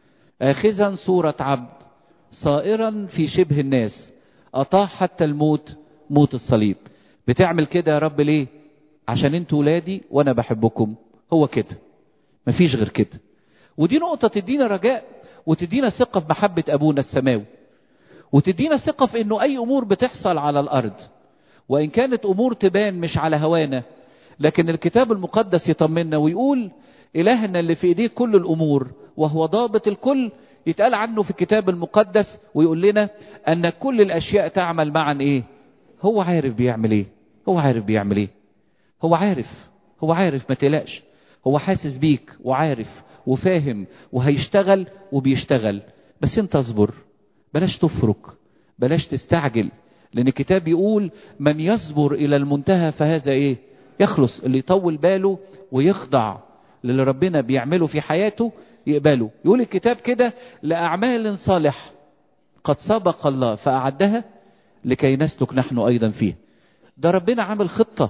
اخذا صوره عبد صائرا في شبه الناس اطاع حتى الموت موت الصليب بتعمل كده يا رب ليه عشان انتوا ولادي وانا بحبكم هو كده مفيش غير كده ودي نقطه تدينا رجاء وتدينا ثقة في محبة أبونا السماوي وتدينا ثقة في أنه أي أمور بتحصل على الأرض وإن كانت أمور تبان مش على هوانا لكن الكتاب المقدس يطمنا ويقول إلهنا اللي في إيديه كل الأمور وهو ضابط الكل يتقال عنه في الكتاب المقدس ويقول لنا أن كل الأشياء تعمل معا إيه هو عارف بيعمل إيه هو عارف بيعمل إيه هو عارف هو عارف ما تقلقش هو حاسس بيك وعارف وفاهم وهيشتغل وبيشتغل بس انت اصبر بلاش تفرك بلاش تستعجل لان الكتاب يقول من يصبر الى المنتهى فهذا ايه يخلص اللي يطول باله ويخضع للي ربنا بيعمله في حياته يقبله يقول الكتاب كده لاعمال صالحه قد سبق الله فاعدها لكي نسلك نحن ايضا فيه ده ربنا عامل خطه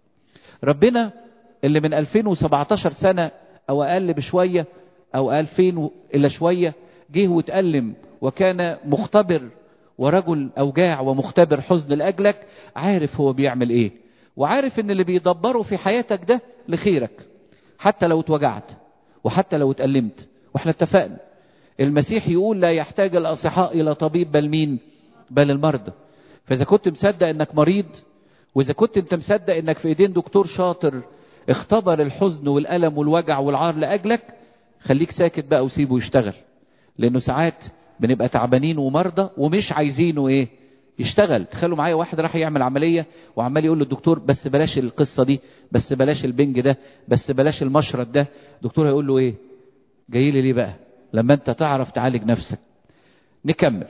ربنا اللي من 2017 سنه او اقل بشوية او 2000 الا شوية جه واتألم وكان مختبر ورجل اوجاع ومختبر حزن لاجلك عارف هو بيعمل ايه وعارف ان اللي بيدبره في حياتك ده لخيرك حتى لو اتوجعت وحتى لو اتألمت واحنا اتفقنا المسيح يقول لا يحتاج الاصحاء الى طبيب بل مين بل المرضى فاذا كنت مصدق انك مريض واذا كنت انت مصدق انك في ايدين دكتور شاطر اختبر الحزن والألم والوجع والعار لأجلك خليك ساكت بقى وسيبه يشتغل لأنه ساعات بنبقى تعبانين ومرضى ومش عايزينه ايه يشتغل تخيلوا معايا واحد راح يعمل عملية وعمال يقول للدكتور بس بلاش القصة دي بس بلاش البنج ده بس بلاش المشرط ده الدكتور هيقول له ايه جاي لي ليه بقى لما انت تعرف تعالج نفسك نكمل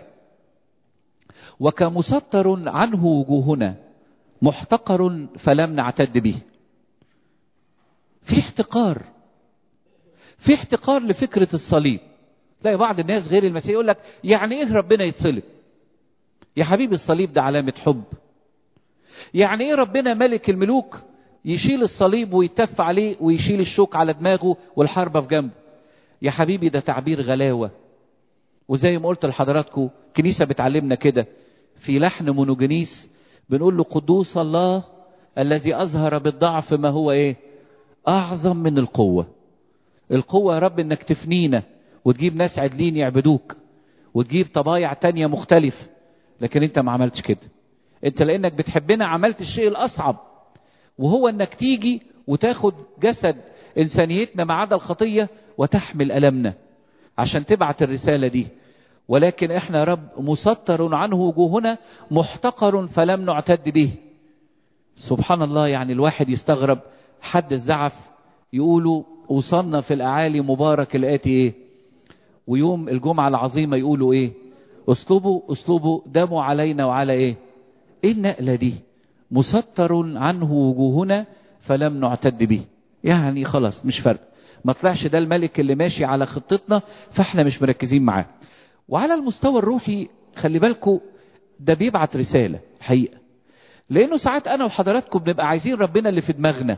وكمسطر عنه وجوهنا محتقر فلم نعتد به في احتقار في احتقار لفكرة الصليب تلاقي بعض الناس غير المسيح يقول لك يعني ايه ربنا يتصلب يا حبيبي الصليب ده علامة حب يعني ايه ربنا ملك الملوك يشيل الصليب ويتف عليه ويشيل الشوك على دماغه والحربة في جنبه يا حبيبي ده تعبير غلاوة وزي ما قلت لحضراتكم كنيسة بتعلمنا كده في لحن مونوجينيس بنقول له قدوس الله الذي أظهر بالضعف ما هو إيه أعظم من القوة القوة يا رب إنك تفنينا وتجيب ناس عدلين يعبدوك وتجيب طبايع تانية مختلفة لكن انت ما عملتش كده انت لانك بتحبنا عملت الشيء الاصعب وهو انك تيجي وتاخد جسد انسانيتنا ما عدا الخطية وتحمل ألمنا عشان تبعت الرسالة دي ولكن احنا يا رب مسطر عنه وجوهنا محتقر فلم نعتد به سبحان الله يعني الواحد يستغرب حد الزعف يقولوا وصلنا في الأعالي مبارك الآتي ايه ويوم الجمعة العظيمة يقولوا ايه اسلوبه اسلوبه دموا علينا وعلى ايه ايه النقلة دي مسطر عنه وجوهنا فلم نعتد به يعني خلاص مش فرق ما طلعش ده الملك اللي ماشي على خطتنا فاحنا مش مركزين معاه وعلى المستوى الروحي خلي بالكم ده بيبعت رسالة حقيقة لانه ساعات انا وحضراتكم بنبقى عايزين ربنا اللي في دماغنا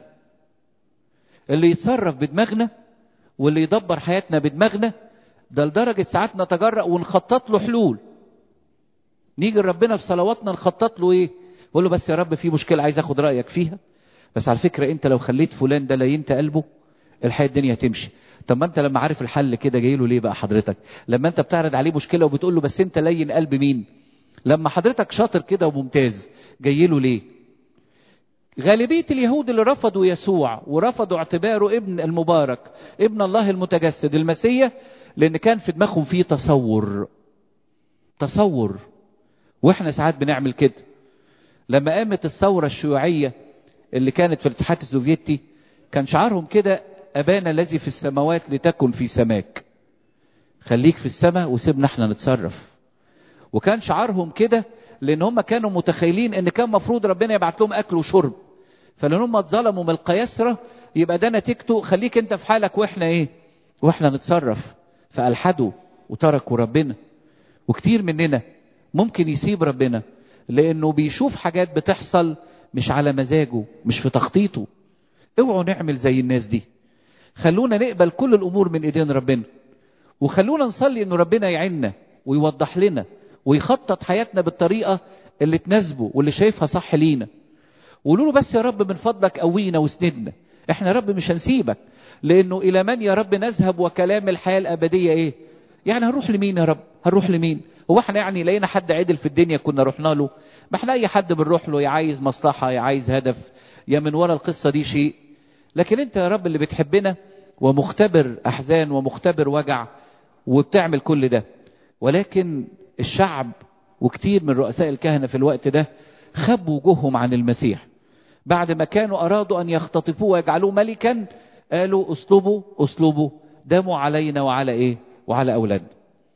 اللي يتصرف بدماغنا واللي يدبر حياتنا بدماغنا ده لدرجة ساعات نتجرأ ونخطط له حلول نيجي لربنا في صلواتنا نخطط له ايه نقول له بس يا رب في مشكلة عايز اخد رأيك فيها بس على فكرة انت لو خليت فلان ده لينت قلبه الحياة الدنيا هتمشي طب ما انت لما عارف الحل كده جاي له ليه بقى حضرتك لما انت بتعرض عليه مشكلة وبتقول له بس انت لين قلب مين لما حضرتك شاطر كده وممتاز جاي له ليه غالبية اليهود اللي رفضوا يسوع ورفضوا اعتباره ابن المبارك ابن الله المتجسد المسيح لان كان في دماغهم فيه تصور تصور واحنا ساعات بنعمل كده لما قامت الثورة الشيوعية اللي كانت في الاتحاد السوفيتي كان شعارهم كده أبانا الذي في السماوات لتكن في سماك خليك في السماء وسيبنا احنا نتصرف وكان شعارهم كده لان هم كانوا متخيلين ان كان مفروض ربنا يبعت لهم اكل وشرب فلان هم اتظلموا من القياسرة يبقى ده نتيجته خليك انت في حالك واحنا ايه واحنا نتصرف فالحدوا وتركوا ربنا وكتير مننا ممكن يسيب ربنا لانه بيشوف حاجات بتحصل مش على مزاجه مش في تخطيطه اوعوا نعمل زي الناس دي خلونا نقبل كل الامور من ايدين ربنا وخلونا نصلي انه ربنا يعيننا ويوضح لنا ويخطط حياتنا بالطريقة اللي تناسبه واللي شايفها صح لينا وقولوا له بس يا رب من فضلك قوينا واسندنا احنا يا رب مش هنسيبك لانه الى من يا رب نذهب وكلام الحياة الابدية ايه يعني هنروح لمين يا رب هنروح لمين هو احنا يعني لقينا حد عدل في الدنيا كنا رحنا له ما احنا اي حد بنروح له يا عايز مصلحة يا عايز هدف يا من ورا القصة دي شيء لكن انت يا رب اللي بتحبنا ومختبر احزان ومختبر وجع وبتعمل كل ده ولكن الشعب وكتير من رؤساء الكهنة في الوقت ده خبوا وجوههم عن المسيح بعد ما كانوا أرادوا أن يختطفوه ويجعلوه ملكا قالوا اسلبوا اسلبوا دموا علينا وعلى إيه وعلى أولادنا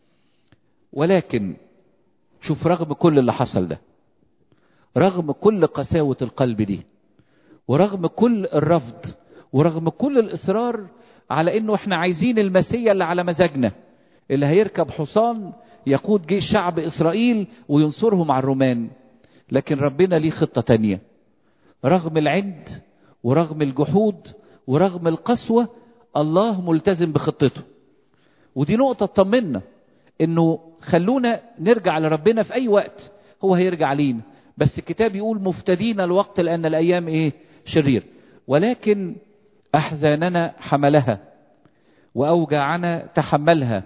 ولكن شوف رغم كل اللي حصل ده رغم كل قساوة القلب دي ورغم كل الرفض ورغم كل الإصرار على إنه إحنا عايزين المسيا اللي على مزاجنا اللي هيركب حصان يقود جيش شعب إسرائيل وينصرهم على الرومان لكن ربنا ليه خطة تانية رغم العند ورغم الجحود ورغم القسوة الله ملتزم بخطته ودي نقطة تطمنا انه خلونا نرجع لربنا في اي وقت هو هيرجع لينا بس الكتاب يقول مفتدين الوقت لان الايام ايه شرير ولكن احزاننا حملها واوجاعنا تحملها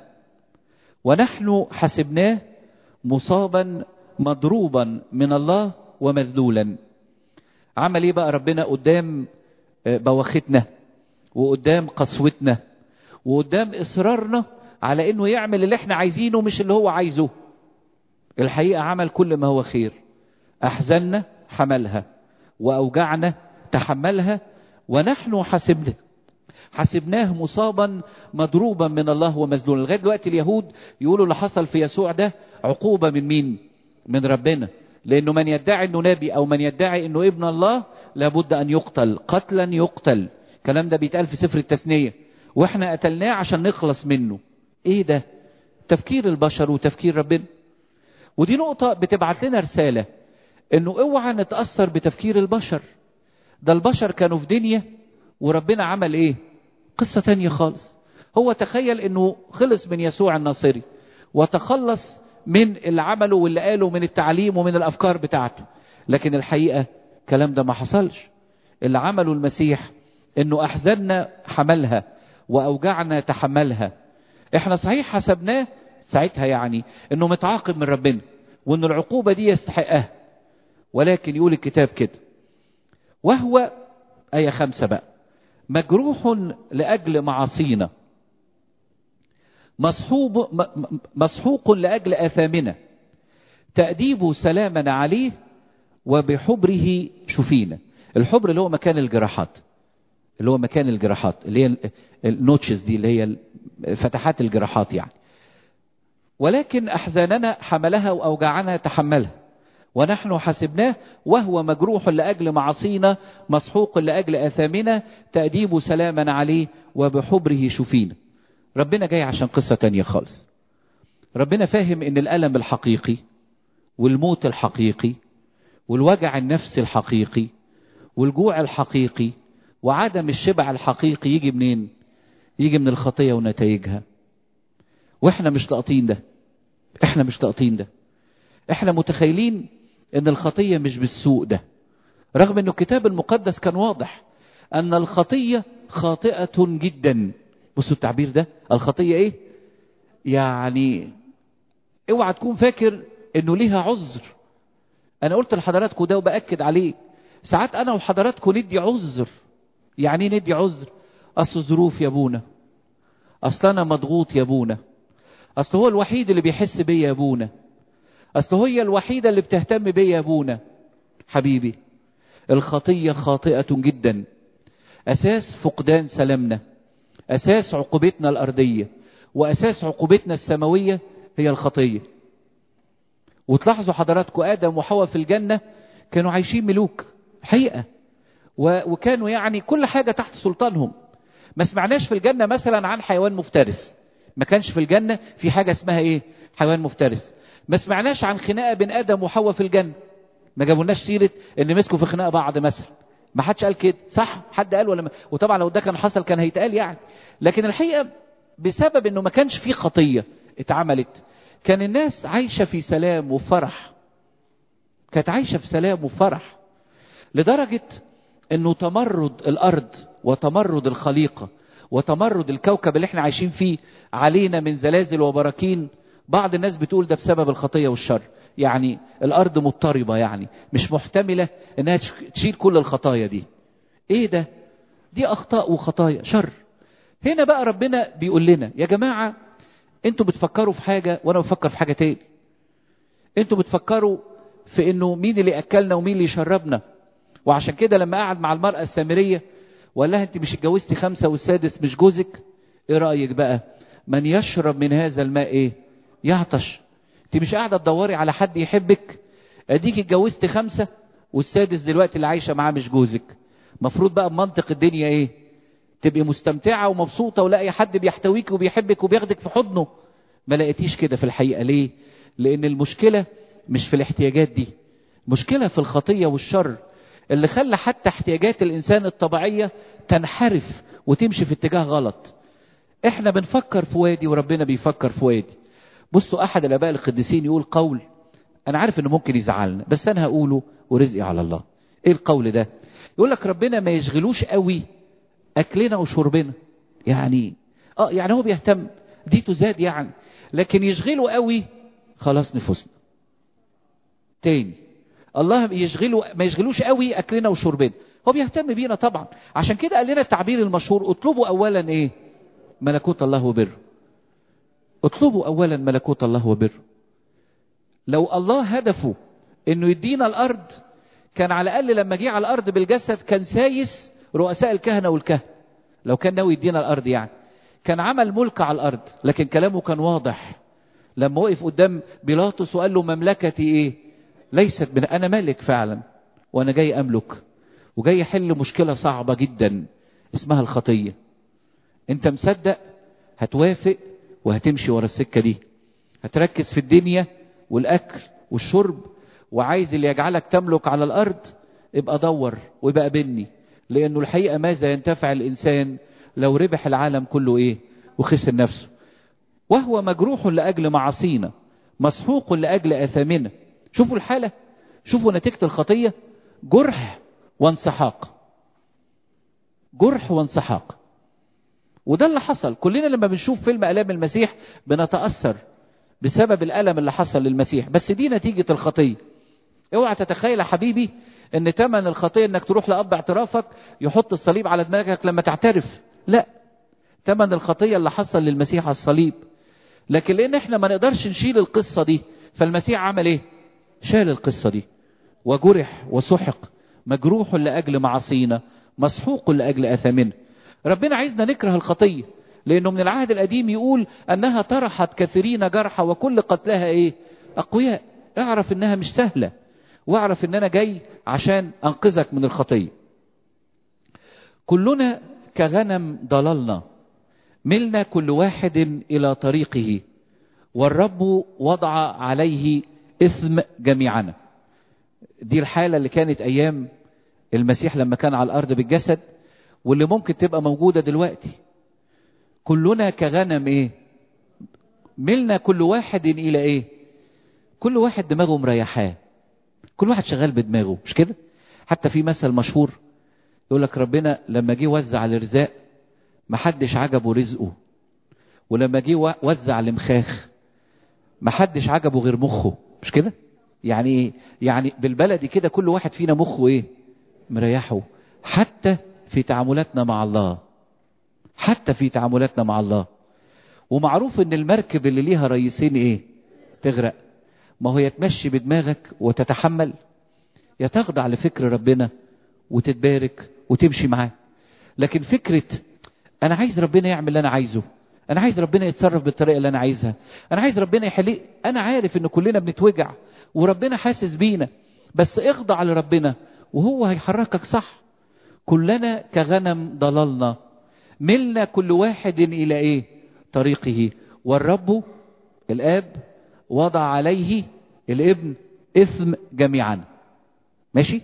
ونحن حسبناه مصابا مضروبا من الله ومذلولا عمل ايه بقى ربنا قدام بواختنا وقدام قسوتنا وقدام اصرارنا على انه يعمل اللي احنا عايزينه مش اللي هو عايزه الحقيقة عمل كل ما هو خير احزننا حملها واوجعنا تحملها ونحن حسبنا حسبناه مصابا مضروبا من الله ومذلولا لغايه دلوقتي اليهود يقولوا اللي حصل في يسوع ده عقوبه من مين من ربنا لانه من يدعي انه نبي او من يدعي انه ابن الله لابد ان يقتل قتلا يقتل الكلام ده بيتقال في سفر التثنيه واحنا قتلناه عشان نخلص منه ايه ده تفكير البشر وتفكير ربنا ودي نقطه بتبعت لنا رساله انه اوعى نتاثر بتفكير البشر ده البشر كانوا في دنيا وربنا عمل ايه قصة تانية خالص هو تخيل انه خلص من يسوع الناصري وتخلص من اللي عمله واللي قاله من التعليم ومن الافكار بتاعته لكن الحقيقة الكلام ده ما حصلش اللي عمله المسيح انه احزاننا حملها واوجعنا تحملها احنا صحيح حسبناه ساعتها يعني انه متعاقب من ربنا وان العقوبة دي يستحقها ولكن يقول الكتاب كده وهو آية خمسة بقى مجروح لأجل معاصينا مصحوب مصحوق لأجل آثامنا تأديب سلامنا عليه وبحبره شفينا الحبر اللي هو مكان الجراحات اللي هو مكان الجراحات اللي هي النوتشز دي اللي هي فتحات الجراحات يعني ولكن أحزاننا حملها وأوجاعنا تحملها ونحن حسبناه وهو مجروح لأجل معصينا مسحوق لأجل آثامنا تأديب سلامنا عليه وبحبره شفينا ربنا جاي عشان قصة تانية خالص ربنا فاهم ان الألم الحقيقي والموت الحقيقي والوجع النفسي الحقيقي والجوع الحقيقي وعدم الشبع الحقيقي يجي منين يجي من الخطية ونتائجها واحنا مش لاقطين ده احنا مش لاقطين ده احنا متخيلين ان الخطية مش بالسوء ده رغم انه الكتاب المقدس كان واضح ان الخطية خاطئة جدا بصوا التعبير ده الخطية ايه يعني اوعى تكون فاكر انه ليها عذر انا قلت لحضراتكم ده وبأكد عليه ساعات انا وحضراتكم ندي عذر يعني ايه ندي عذر اصل ظروف يا ابونا اصل انا مضغوط يا ابونا اصل هو الوحيد اللي بيحس بيا يا ابونا اصل هي الوحيدة اللي بتهتم بيا يا ابونا حبيبي الخطية خاطئة جدا اساس فقدان سلامنا اساس عقوبتنا الارضية واساس عقوبتنا السماوية هي الخطية وتلاحظوا حضراتكم ادم وحواء في الجنة كانوا عايشين ملوك حقيقة وكانوا يعني كل حاجة تحت سلطانهم ما سمعناش في الجنة مثلا عن حيوان مفترس ما كانش في الجنة في حاجة اسمها ايه حيوان مفترس ما سمعناش عن خناقة بين ادم وحواء في الجنة ما جابولناش سيرة ان مسكوا في خناقة بعض مثلا ما حدش قال كده صح حد قال ولا ما وطبعا لو ده كان حصل كان هيتقال يعني لكن الحقيقة بسبب انه ما كانش فيه خطية اتعملت كان الناس عايشة في سلام وفرح كانت عايشة في سلام وفرح لدرجة انه تمرد الارض وتمرد الخليقة وتمرد الكوكب اللي احنا عايشين فيه علينا من زلازل وبراكين بعض الناس بتقول ده بسبب الخطية والشر يعني الارض مضطربة يعني مش محتملة انها تشيل كل الخطايا دي ايه ده دي اخطاء وخطايا شر هنا بقى ربنا بيقول لنا يا جماعة انتوا بتفكروا في حاجة وانا بفكر في حاجة تاني انتوا بتفكروا في انه مين اللي اكلنا ومين اللي يشربنا وعشان كده لما قعد مع المرأة السامرية وقال لها انت مش اتجوزتي خمسة والسادس مش جوزك ايه رأيك بقى من يشرب من هذا الماء ايه يعطش انت مش قاعدة تدوري على حد يحبك اديك اتجوزتي خمسة والسادس دلوقتي اللي عايشة معاه مش جوزك مفروض بقى بمنطق الدنيا ايه تبقي مستمتعة ومبسوطة ولاقي حد بيحتويك وبيحبك وبياخدك في حضنه ما لقيتيش كده في الحقيقة ليه لان المشكلة مش في الاحتياجات دي مشكلة في الخطية والشر اللي خلى حتى احتياجات الانسان الطبيعية تنحرف وتمشي في اتجاه غلط احنا بنفكر في وادي وربنا بيفكر في وادي بصوا احد الاباء القديسين يقول قول انا عارف انه ممكن يزعلنا بس انا هقوله ورزقي على الله ايه القول ده يقول لك ربنا ما يشغلوش قوي اكلنا وشربنا يعني اه يعني هو بيهتم دي تزاد يعني لكن يشغله قوي خلاص نفوسنا تاني الله يشغله ما يشغلوش قوي اكلنا وشربنا هو بيهتم بينا طبعا عشان كده قال لنا التعبير المشهور اطلبوا اولا ايه ملكوت الله وبره اطلبوا اولا ملكوت الله وبره لو الله هدفه انه يدينا الارض كان على الاقل لما جه على الارض بالجسد كان سايس رؤساء الكهنه والكهنه لو كان ناوي يدينا الارض يعني كان عمل ملك على الارض لكن كلامه كان واضح لما وقف قدام بيلاطس وقال له مملكتي ايه ليست من انا ملك فعلا وانا جاي املك وجاي احل مشكله صعبه جدا اسمها الخطيه انت مصدق هتوافق وهتمشي ورا السكه دي هتركز في الدنيا والاكل والشرب وعايز اللي يجعلك تملك على الارض ابقى دور وابقى بني لانه الحقيقه ماذا ينتفع الانسان لو ربح العالم كله ايه وخسر نفسه وهو مجروح لاجل معاصينا مسحوق لاجل اثامنا شوفوا الحاله شوفوا نتيجه الخطيه جرح وانسحاق جرح وانسحاق وده اللي حصل كلنا لما بنشوف فيلم الام المسيح بنتاثر بسبب الالم اللي حصل للمسيح بس دي نتيجه الخطيه اوعى تتخيل يا حبيبي ان تمن الخطيه انك تروح لاب اعترافك يحط الصليب على دماغك لما تعترف لا تمن الخطيه اللي حصل للمسيح على الصليب لكن لان احنا ما نقدرش نشيل القصه دي فالمسيح عمل ايه شال القصه دي وجرح وسحق مجروح لاجل معاصينا مسحوق لاجل اثامنا ربنا عايزنا نكره الخطيه لانه من العهد القديم يقول انها طرحت كثيرين جرحى وكل قتلها ايه اقوياء اعرف انها مش سهله واعرف ان انا جاي عشان انقذك من الخطيه كلنا كغنم ضللنا ملنا كل واحد الى طريقه والرب وضع عليه اسم جميعنا دي الحاله اللي كانت ايام المسيح لما كان على الارض بالجسد واللي ممكن تبقى موجوده دلوقتي كلنا كغنم ايه ملنا كل واحد الى ايه كل واحد دماغه مريحاه كل واحد شغال بدماغه مش كده حتى في مثل مشهور يقول لك ربنا لما جه وزع الرزاق محدش عجبه رزقه ولما جه وزع المخاخ محدش عجبه غير مخه مش كده يعني ايه يعني بالبلدي كده كل واحد فينا مخه ايه مريحه حتى في تعاملاتنا مع الله حتى في تعاملاتنا مع الله ومعروف ان المركب اللي ليها رئيسين ايه تغرق ما هو يتمشي بدماغك وتتحمل يا تخضع لفكر ربنا وتتبارك وتمشي معاه لكن فكرة انا عايز ربنا يعمل اللي انا عايزه انا عايز ربنا يتصرف بالطريقة اللي انا عايزها انا عايز ربنا يحل انا عارف ان كلنا بنتوجع وربنا حاسس بينا بس اخضع لربنا وهو هيحركك صح كلنا كغنم ضللنا ملنا كل واحد الى ايه طريقه والرب الاب وضع عليه الابن اسم جميعا ماشي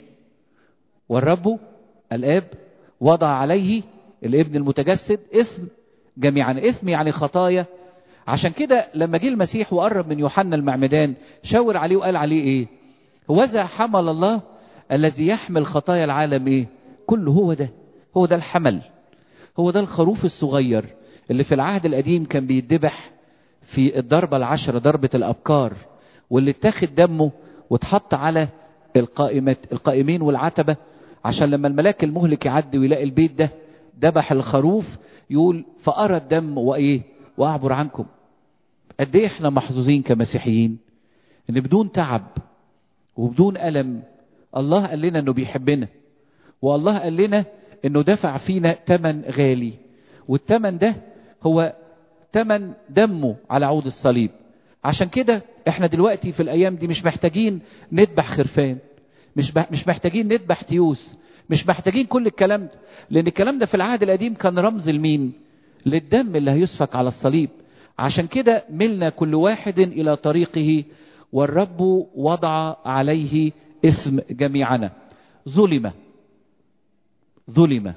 والرب الاب وضع عليه الابن المتجسد اسم جميعا اسم يعني خطايا عشان كده لما جه المسيح وقرب من يوحنا المعمدان شاور عليه وقال عليه ايه هوذا حمل الله الذي يحمل خطايا العالم ايه كله هو ده هو ده الحمل هو ده الخروف الصغير اللي في العهد القديم كان بيتذبح في الضربة العشرة ضربة الأبكار واللي اتاخد دمه واتحط على القائمات القائمين والعتبة عشان لما الملاك المهلك يعدي ويلاقي البيت ده ذبح الخروف يقول فأرى الدم وإيه وأعبر عنكم قد إيه إحنا محظوظين كمسيحيين إن بدون تعب وبدون ألم الله قال لنا إنه بيحبنا والله قال لنا إنه دفع فينا تمن غالي والتمن ده هو تمن دمه على عود الصليب عشان كده احنا دلوقتي في الايام دي مش محتاجين نذبح خرفان مش مش محتاجين نذبح تيوس مش محتاجين كل الكلام ده لان الكلام ده في العهد القديم كان رمز لمين للدم اللي هيسفك على الصليب عشان كده ملنا كل واحد الى طريقه والرب وضع عليه اسم جميعنا ظلم ظلم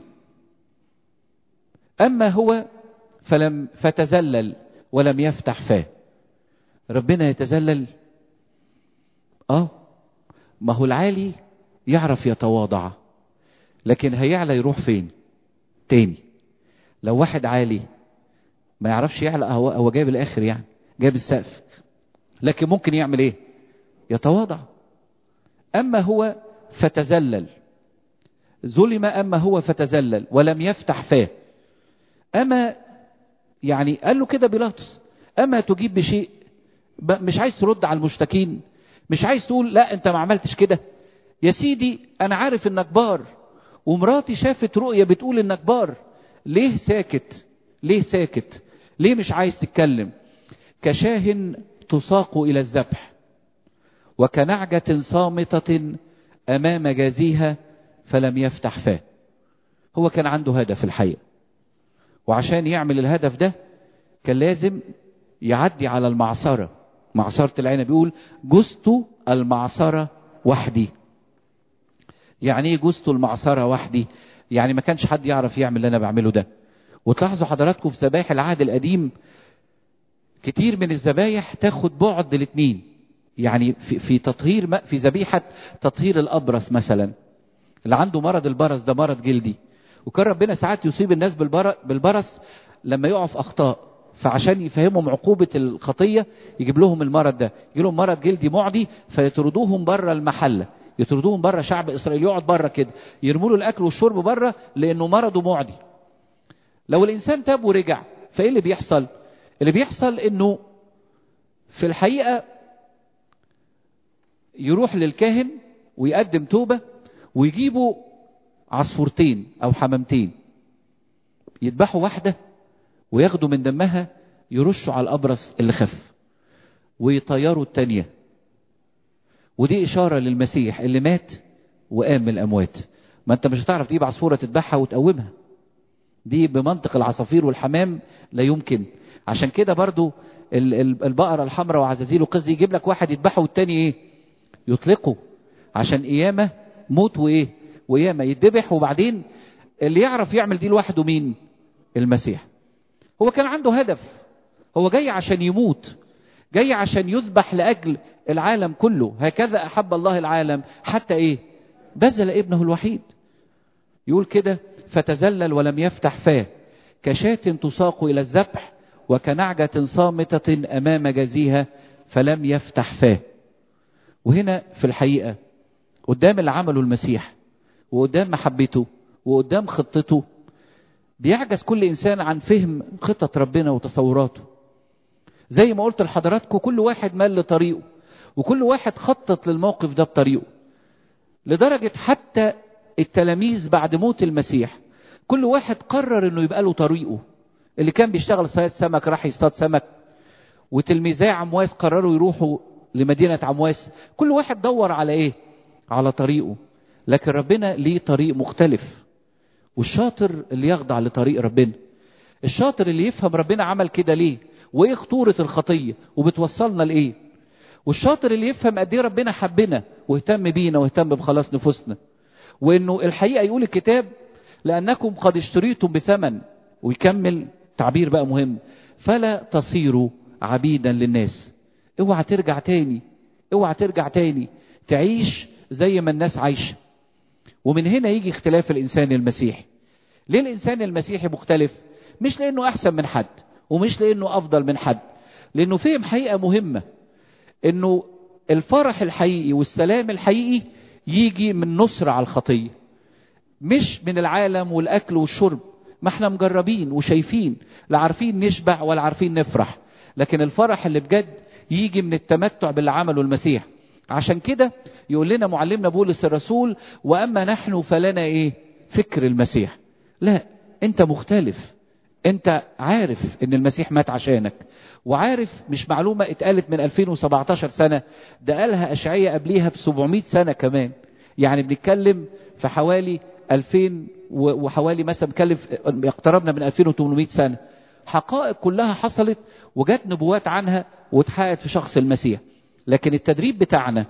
اما هو فلم فتزلل ولم يفتح فاه ربنا يتزلل اه ما هو العالي يعرف يتواضع لكن هيعلى يروح فين تاني لو واحد عالي ما يعرفش يعلى هو, هو جايب الاخر يعني جايب السقف لكن ممكن يعمل ايه يتواضع اما هو فتزلل ظلم اما هو فتزلل ولم يفتح فاه اما يعني قال له كده بيلاطس اما تجيب بشيء مش عايز ترد على المشتكين مش عايز تقول لا انت ما عملتش كده يا سيدي انا عارف انك بار ومراتي شافت رؤية بتقول انك بار ليه ساكت ليه ساكت ليه مش عايز تتكلم كشاه تساق الى الذبح وكنعجة صامتة امام جازيها فلم يفتح فاه هو كان عنده هدف الحقيقة وعشان يعمل الهدف ده كان لازم يعدي على المعصرة معصرة العنب بيقول جزت المعصرة وحدي يعني ايه جزت المعصرة وحدي يعني ما كانش حد يعرف يعمل اللي انا بعمله ده وتلاحظوا حضراتكم في ذبائح العهد القديم كتير من الذبايح تاخد بعد الاثنين يعني في, في تطهير في ذبيحة تطهير الأبرص مثلا اللي عنده مرض البرص ده مرض جلدي وكان ربنا ساعات يصيب الناس بالبر- بالبرص لما يقعوا في اخطاء فعشان يفهمهم عقوبة الخطية يجيب لهم المرض ده يجي لهم مرض جلدي معدي فيطردوهم بره المحلة يطردوهم بره شعب اسرائيل يقعد بره كده يرموا له الاكل والشرب بره لانه مرضه معدي لو الانسان تاب ورجع فايه اللي بيحصل اللي بيحصل انه في الحقيقة يروح للكاهن ويقدم توبة ويجيبوا عصفورتين او حمامتين يذبحوا واحدة وياخدوا من دمها يرشوا على الابرص اللي خف ويطيروا التانية ودي اشارة للمسيح اللي مات وقام من الاموات ما انت مش هتعرف تجيب عصفورة تذبحها وتقومها دي بمنطق العصافير والحمام لا يمكن عشان كده برضو ال- ال- البقرة الحمراء وعزازيل وقز يجيب لك واحد يذبحه والتاني ايه يطلقه عشان قيامة موت وايه وقيامة يتذبح وبعدين اللي يعرف يعمل دي لوحده مين المسيح هو كان عنده هدف هو جاي عشان يموت جاي عشان يذبح لأجل العالم كله هكذا أحب الله العالم حتى إيه بذل ابنه الوحيد يقول كده فتزلل ولم يفتح فاه كشاة تساق إلى الذبح وكنعجة صامتة أمام جزيها فلم يفتح فاه وهنا في الحقيقة قدام اللي عمله المسيح وقدام محبته وقدام خطته بيعجز كل إنسان عن فهم خطط ربنا وتصوراته زي ما قلت لحضراتكم كل واحد مال لطريقه وكل واحد خطط للموقف ده بطريقه لدرجة حتى التلاميذ بعد موت المسيح كل واحد قرر انه يبقى له طريقه اللي كان بيشتغل صياد سمك راح يصطاد سمك وتلميذي عمواس قرروا يروحوا لمدينة عمواس كل واحد دور على ايه على طريقه لكن ربنا ليه طريق مختلف والشاطر اللي يخضع لطريق ربنا الشاطر اللي يفهم ربنا عمل كده ليه وايه خطورة الخطية وبتوصلنا لايه والشاطر اللي يفهم قد ايه ربنا حبنا واهتم بينا واهتم بخلاص نفوسنا وانه الحقيقة يقول الكتاب لانكم قد اشتريتم بثمن ويكمل تعبير بقى مهم فلا تصيروا عبيدا للناس اوعى ترجع تاني اوعى ترجع تاني تعيش زي ما الناس عايشه ومن هنا يجي اختلاف الانسان المسيحي ليه الانسان المسيحي مختلف مش لانه احسن من حد ومش لانه افضل من حد لانه فهم حقيقه مهمه انه الفرح الحقيقي والسلام الحقيقي يجي من نصر على الخطيه مش من العالم والاكل والشرب ما احنا مجربين وشايفين لا عارفين نشبع ولا عارفين نفرح لكن الفرح اللي بجد يجي من التمتع باللي عمله المسيح عشان كده يقول لنا معلمنا بولس الرسول واما نحن فلنا ايه فكر المسيح لا انت مختلف انت عارف ان المسيح مات عشانك وعارف مش معلومة اتقالت من 2017 سنة ده قالها اشعية قبليها ب 700 سنة كمان يعني بنتكلم في حوالي 2000 وحوالي مثلا بنتكلم اقتربنا من 2800 سنة حقائق كلها حصلت وجات نبوات عنها واتحققت في شخص المسيح لكن التدريب بتاعنا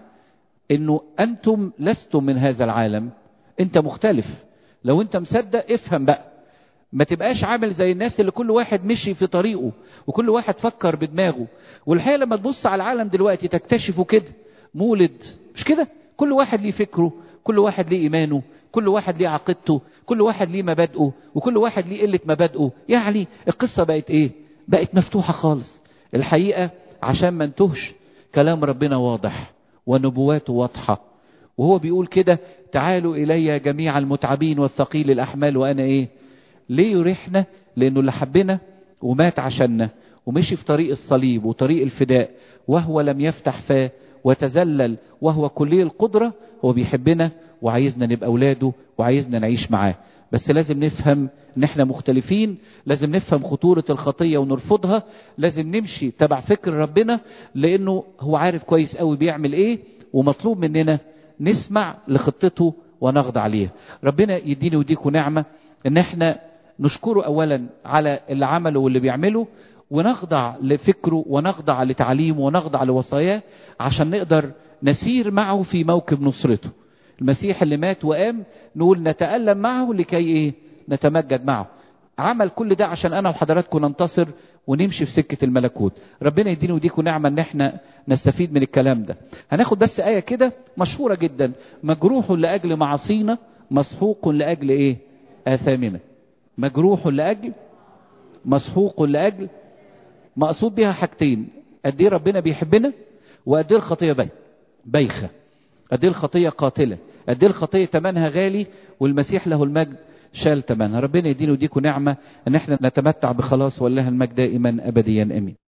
انه انتم لستم من هذا العالم انت مختلف لو انت مصدق افهم بقى ما تبقاش عامل زي الناس اللي كل واحد مشي في طريقه وكل واحد فكر بدماغه والحقيقه لما تبص على العالم دلوقتي تكتشفوا كده مولد مش كده كل واحد ليه فكره كل واحد ليه ايمانه كل واحد ليه عقيدته كل واحد ليه مبادئه وكل واحد ليه قله مبادئه يعني القصه بقت ايه بقت مفتوحه خالص الحقيقه عشان ما انتهش كلام ربنا واضح ونبواته واضحه وهو بيقول كده تعالوا الي جميع المتعبين والثقيل الاحمال وانا ايه ليه يريحنا لانه اللي حبنا ومات عشاننا ومشي في طريق الصليب وطريق الفداء وهو لم يفتح فاه وتذلل وهو كلي القدرة هو بيحبنا وعايزنا نبقى اولاده وعايزنا نعيش معاه بس لازم نفهم ان احنا مختلفين لازم نفهم خطورة الخطية ونرفضها لازم نمشي تبع فكر ربنا لانه هو عارف كويس قوي بيعمل ايه ومطلوب مننا نسمع لخطته ونخضع ليها ربنا يديني وديكوا نعمة ان احنا نشكره اولا على اللي عمله واللي بيعمله ونخضع لفكره ونخضع لتعليمه ونخضع لوصاياه عشان نقدر نسير معه في موكب نصرته المسيح اللي مات وقام نقول نتألم معه لكي ايه نتمجد معه عمل كل ده عشان انا وحضراتكم ننتصر ونمشي في سكة الملكوت ربنا يديني وديكم نعمة ان احنا نستفيد من الكلام ده هناخد بس آية كده مشهورة جدا مجروح لأجل معاصينا مسحوق لأجل إيه آثامنا مجروح لأجل مسحوق لأجل مقصود بها حاجتين قد ايه ربنا بيحبنا وقد ايه الخطيه باي بايخه قد ايه الخطيه قاتله قد ايه الخطيه ثمنها غالي والمسيح له المجد شال ثمنها ربنا يدينا وديكم نعمه ان احنا نتمتع بخلاص ولها المجد دائما ابديا امين